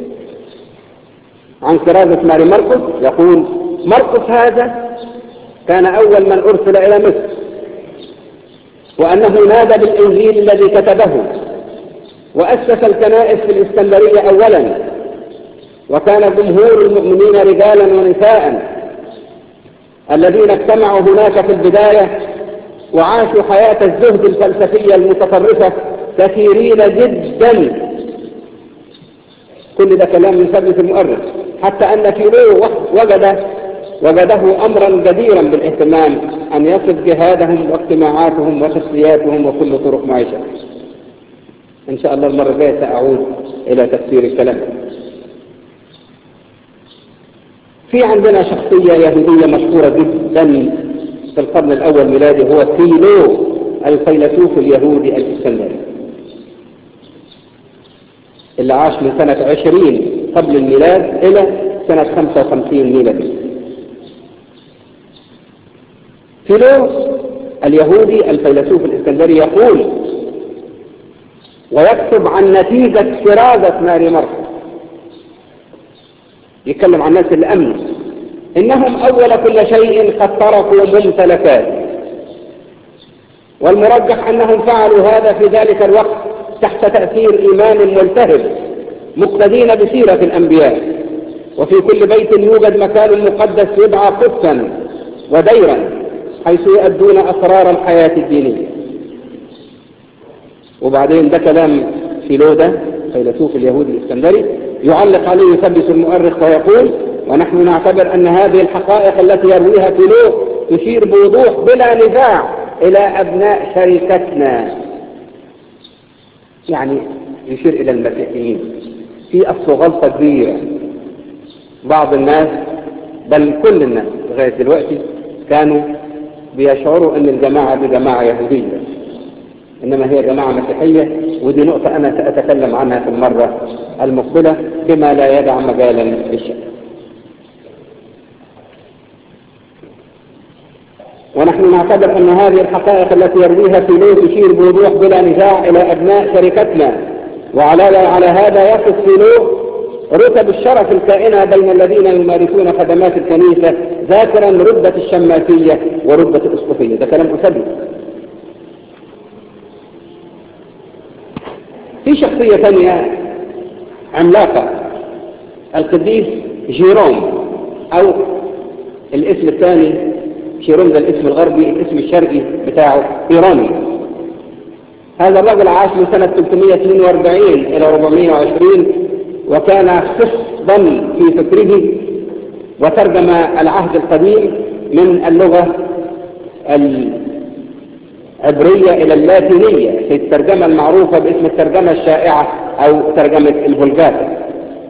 عن كرازة ماري مرقس يقول مرقس هذا كان أول من أرسل إلى مصر وأنه نادى بالإنجيل الذي كتبه وأسس الكنائس في الإسكندرية أولا وكان جمهور المؤمنين رجالا ونساء الذين اجتمعوا هناك في البداية وعاشوا حياة الزهد الفلسفية المتطرفة كثيرين جدا كل ده كلام يثبت المؤرخ حتى أن فيلو وجد وجده أمرا جديرا بالاهتمام أن يصف جهادهم واجتماعاتهم وشخصياتهم وكل طرق معيشة إن شاء الله المرة الجاية سأعود إلى تفسير الكلام في عندنا شخصية يهودية مشهورة جدا في القرن الأول ميلادي هو فيلو الفيلسوف اليهودي الإسكندري اللي عاش من سنة عشرين قبل الميلاد إلى سنة 55 ميلادي فيلو اليهودي الفيلسوف الإسكندري يقول ويكتب عن نتيجة كرازة ماري مرقس يتكلم عن الناس اللي أمنوا إنهم أول كل شيء قد تركوا ممتلكات والمرجح أنهم فعلوا هذا في ذلك الوقت تحت تأثير إيمان ملتهب مقتدين بسيرة الأنبياء وفي كل بيت يوجد مكان مقدس يدعى قدسا وديرا حيث يؤدون أسرار الحياة الدينية وبعدين ده كلام فيلودة فيلسوف اليهودي الإسكندري يعلق عليه يثبت المؤرخ ويقول ونحن نعتبر أن هذه الحقائق التي يرويها فيلو تشير بوضوح بلا نزاع إلى أبناء شركتنا يعني يشير إلى المسيحيين في أصل غلطة كبيرة بعض الناس بل كل الناس لغاية دلوقتي كانوا بيشعروا أن الجماعة دي جماعة يهودية إنما هي جماعة مسيحية ودي نقطة أنا سأتكلم عنها في المرة المقبلة بما لا يدع مجالا للشك ونحن نعتبر أن هذه الحقائق التي يرويها فيلو تشير بوضوح بلا نزاع إلى أبناء شركتنا وعلى على هذا يقف فيلو رتب الشرف الكائنة بين الذين يمارسون خدمات الكنيسة ذاكرا رتبة الشماسية ورتبة الأسقفية ده كلام أسبي في شخصية ثانية عملاقة القديس جيروم أو الاسم الثاني جيروم ده الاسم الغربي الاسم الشرقي بتاعه إيراني هذا الرجل عاش من سنة 342 إلى 420 وكان خصبا في فكره وترجم العهد القديم من اللغة العبرية إلى اللاتينية في الترجمة المعروفة باسم الترجمة الشائعة أو ترجمة الفولجاتا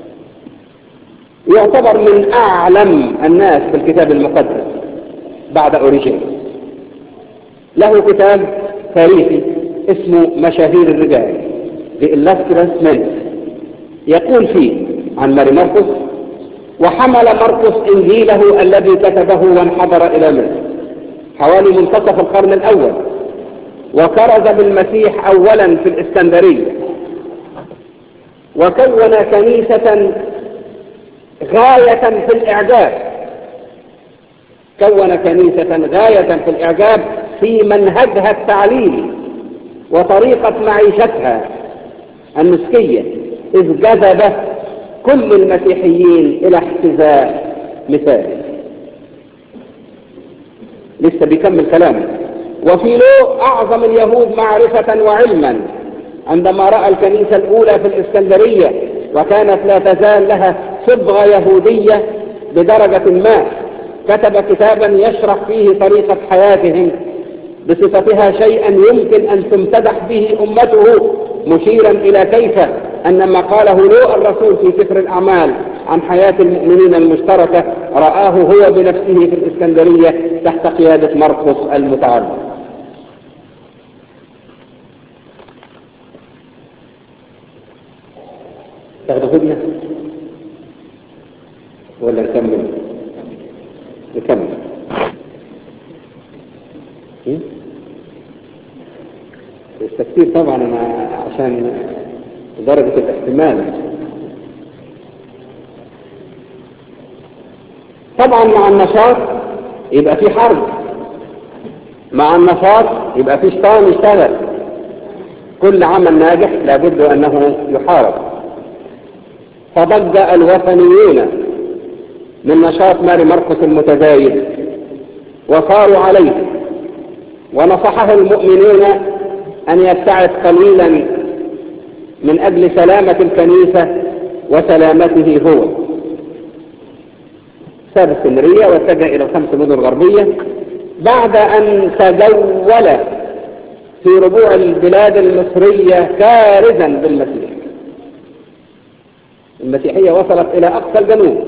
يعتبر من أعلم الناس في الكتاب المقدس بعد أوريجين له كتاب تاريخي اسمه مشاهير الرجال The Illustrious Men يقول فيه عن ماري مرقس وحمل مرقس إنجيله الذي كتبه وانحدر إلى مصر حوالي منتصف القرن الأول وكرز بالمسيح أولا في الإسكندرية وكون كنيسة غاية في الإعجاب كون كنيسة غاية في الإعجاب في منهجها التعليمي وطريقة معيشتها النسكية إذ جذب كل المسيحيين إلى احتذاء مثالي لسه بيكمل كلامه وفي له أعظم اليهود معرفة وعلما عندما رأى الكنيسة الأولى في الإسكندرية وكانت لا تزال لها صبغة يهودية بدرجة ما كتب كتابا يشرح فيه طريقة حياتهم بصفتها شيئا يمكن أن تمتدح به أمته مشيرا إلى كيف أن ما قاله لو الرسول في سفر الأعمال عن حياة المؤمنين المشتركة رآه هو بنفسه في الإسكندرية تحت قيادة مرقس المتعلم تاخدوا خدمة ولا نكمل نكمل التفكير طبعا أنا عشان درجة الاحتمال طبعا مع النشاط يبقى في حرب مع النشاط يبقى في شيطان يشتغل كل عمل ناجح لابد أنه يحارب فضج الوثنيون من نشاط ماري مرقس المتزايد وصاروا عليه ونصحه المؤمنون أن يبتعد قليلا من أجل سلامة الكنيسة وسلامته هو ساب السنرية واتجه إلى الخمس مدن غربية بعد أن تجول في ربوع البلاد المصرية كارزا بالمسيح المسيحية وصلت إلى أقصى الجنوب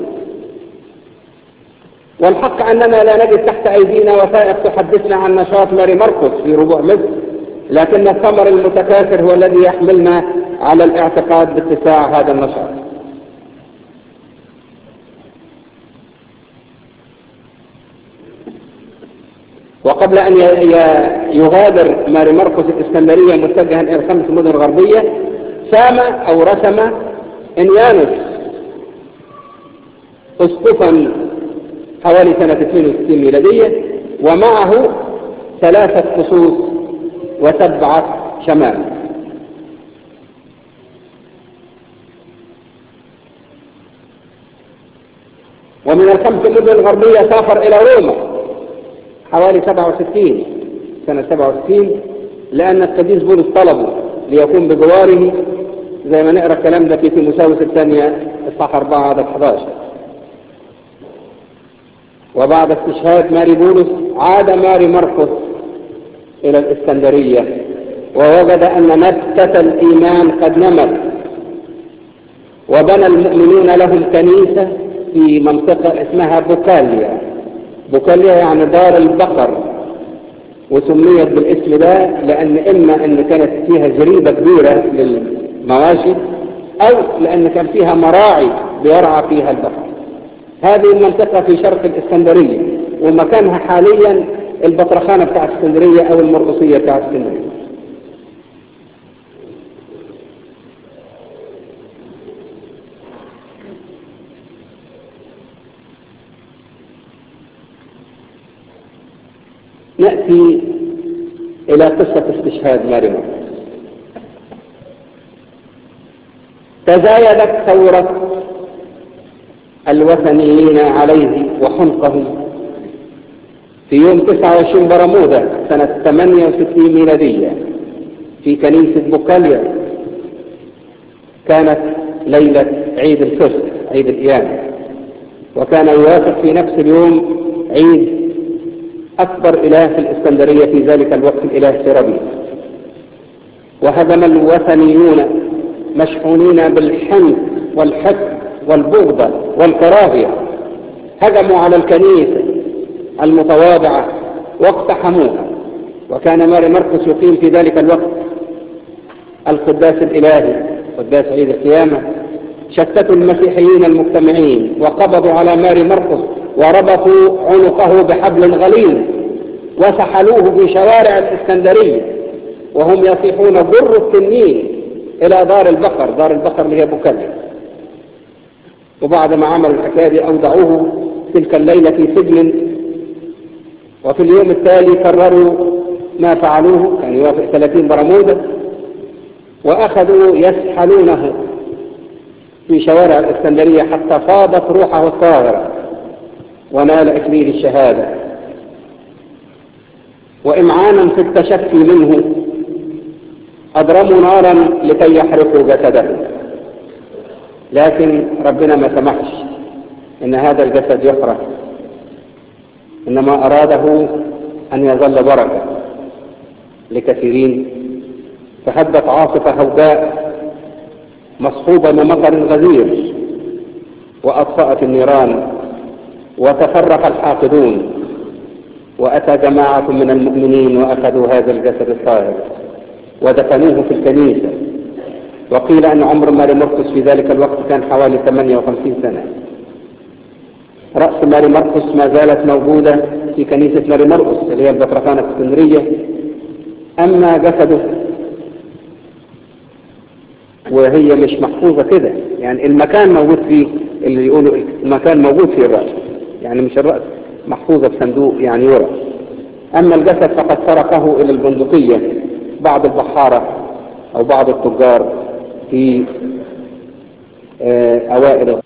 والحق أننا لا نجد تحت أيدينا وثائق تحدثنا عن نشاط ماري مرقس في ربوع مصر لكن الثمر المتكاثر هو الذي يحملنا على الاعتقاد باتساع هذا النشاط وقبل أن يغادر ماري مرقس الإسكندرية متجها إلى الخمس مدن الغربية سام أو رسم إنيانوس أسقفا حوالي سنة 62 ميلادية ومعه ثلاثة خصوص وسبعة شمال ومن الخمس مدن الغربية سافر إلى روما حوالي 67 سنة 67 لأن القديس بولس طلبه ليكون بجواره زي ما نقرأ الكلام ده في تيموساوس الثانية الصح 4 عدد 11 وبعد استشهاد ماري بولس عاد ماري مرقس إلى الإسكندرية ووجد أن نبتة الإيمان قد نمت وبنى المؤمنون لهم كنيسة في منطقة اسمها بوكاليا بوكاليا يعني دار البقر وسميت بالاسم ده لأن إما أن كانت فيها زريبة كبيرة للمواشي أو لأن كان فيها مراعي بيرعى فيها البقر هذه المنطقة في شرق الإسكندرية ومكانها حاليا البطرخانة بتاع اسكندرية أو المرقصية بتاع اسكندرية نأتي إلى قصة استشهاد ماري مرقس تزايدت ثورة الوثنيين عليه وحنقهم في يوم 29 برمودا سنة 68 ميلادية في كنيسة بوكاليا كانت ليلة عيد الفصح عيد القيامة وكان يوافق في نفس اليوم عيد أكبر إله في الإسكندرية في ذلك الوقت الإله سيرابيس وهزم الوثنيون مشحونين بالحنق والحقد والبغضة والكراهية هجموا على الكنيسة المتواضعة واقتحموها وكان ماري مرقس يقيم في ذلك الوقت القداس الإلهي قداس عيد القيامة شتتوا المسيحيين المجتمعين وقبضوا على ماري مرقس وربطوا عنقه بحبل غليظ وسحلوه في شوارع الإسكندرية وهم يصيحون ضر التنين إلى دار البقر دار البقر اللي هي بوكاليا وبعد ما عملوا الحكاية دي أودعوه تلك الليلة في سجن وفي اليوم التالي كرروا ما فعلوه كان يوافق 30 برمودا وأخذوا يسحلونه في شوارع الإسكندرية حتى فاضت روحه الطاهرة ونال إكليل الشهادة وإمعانا في التشفي منه أضرموا نارا لكي يحرقوا جسده لكن ربنا ما سمحش إن هذا الجسد يحرق إنما أراده أن يظل بركة لكثيرين فهبت عاصفة هوداء مصحوبة بمطر غزير وأطفأت النيران وتفرق الحاقدون وأتى جماعة من المؤمنين وأخذوا هذا الجسد الطاهر ودفنوه في الكنيسة وقيل أن عمر ماري مرقس في ذلك الوقت كان حوالي 58 سنة رأس ماري مرقس ما زالت موجودة في كنيسة ماري مرقس اللي هي البطرخانة الاسكندرية أما جسده وهي مش محفوظة كده يعني المكان موجود فيه اللي يقولوا المكان موجود فيه الرأس يعني مش الرأس محفوظة بصندوق يعني يرى أما الجسد فقد سرقه إلى البندقية بعض البحارة أو بعض التجار في أوائل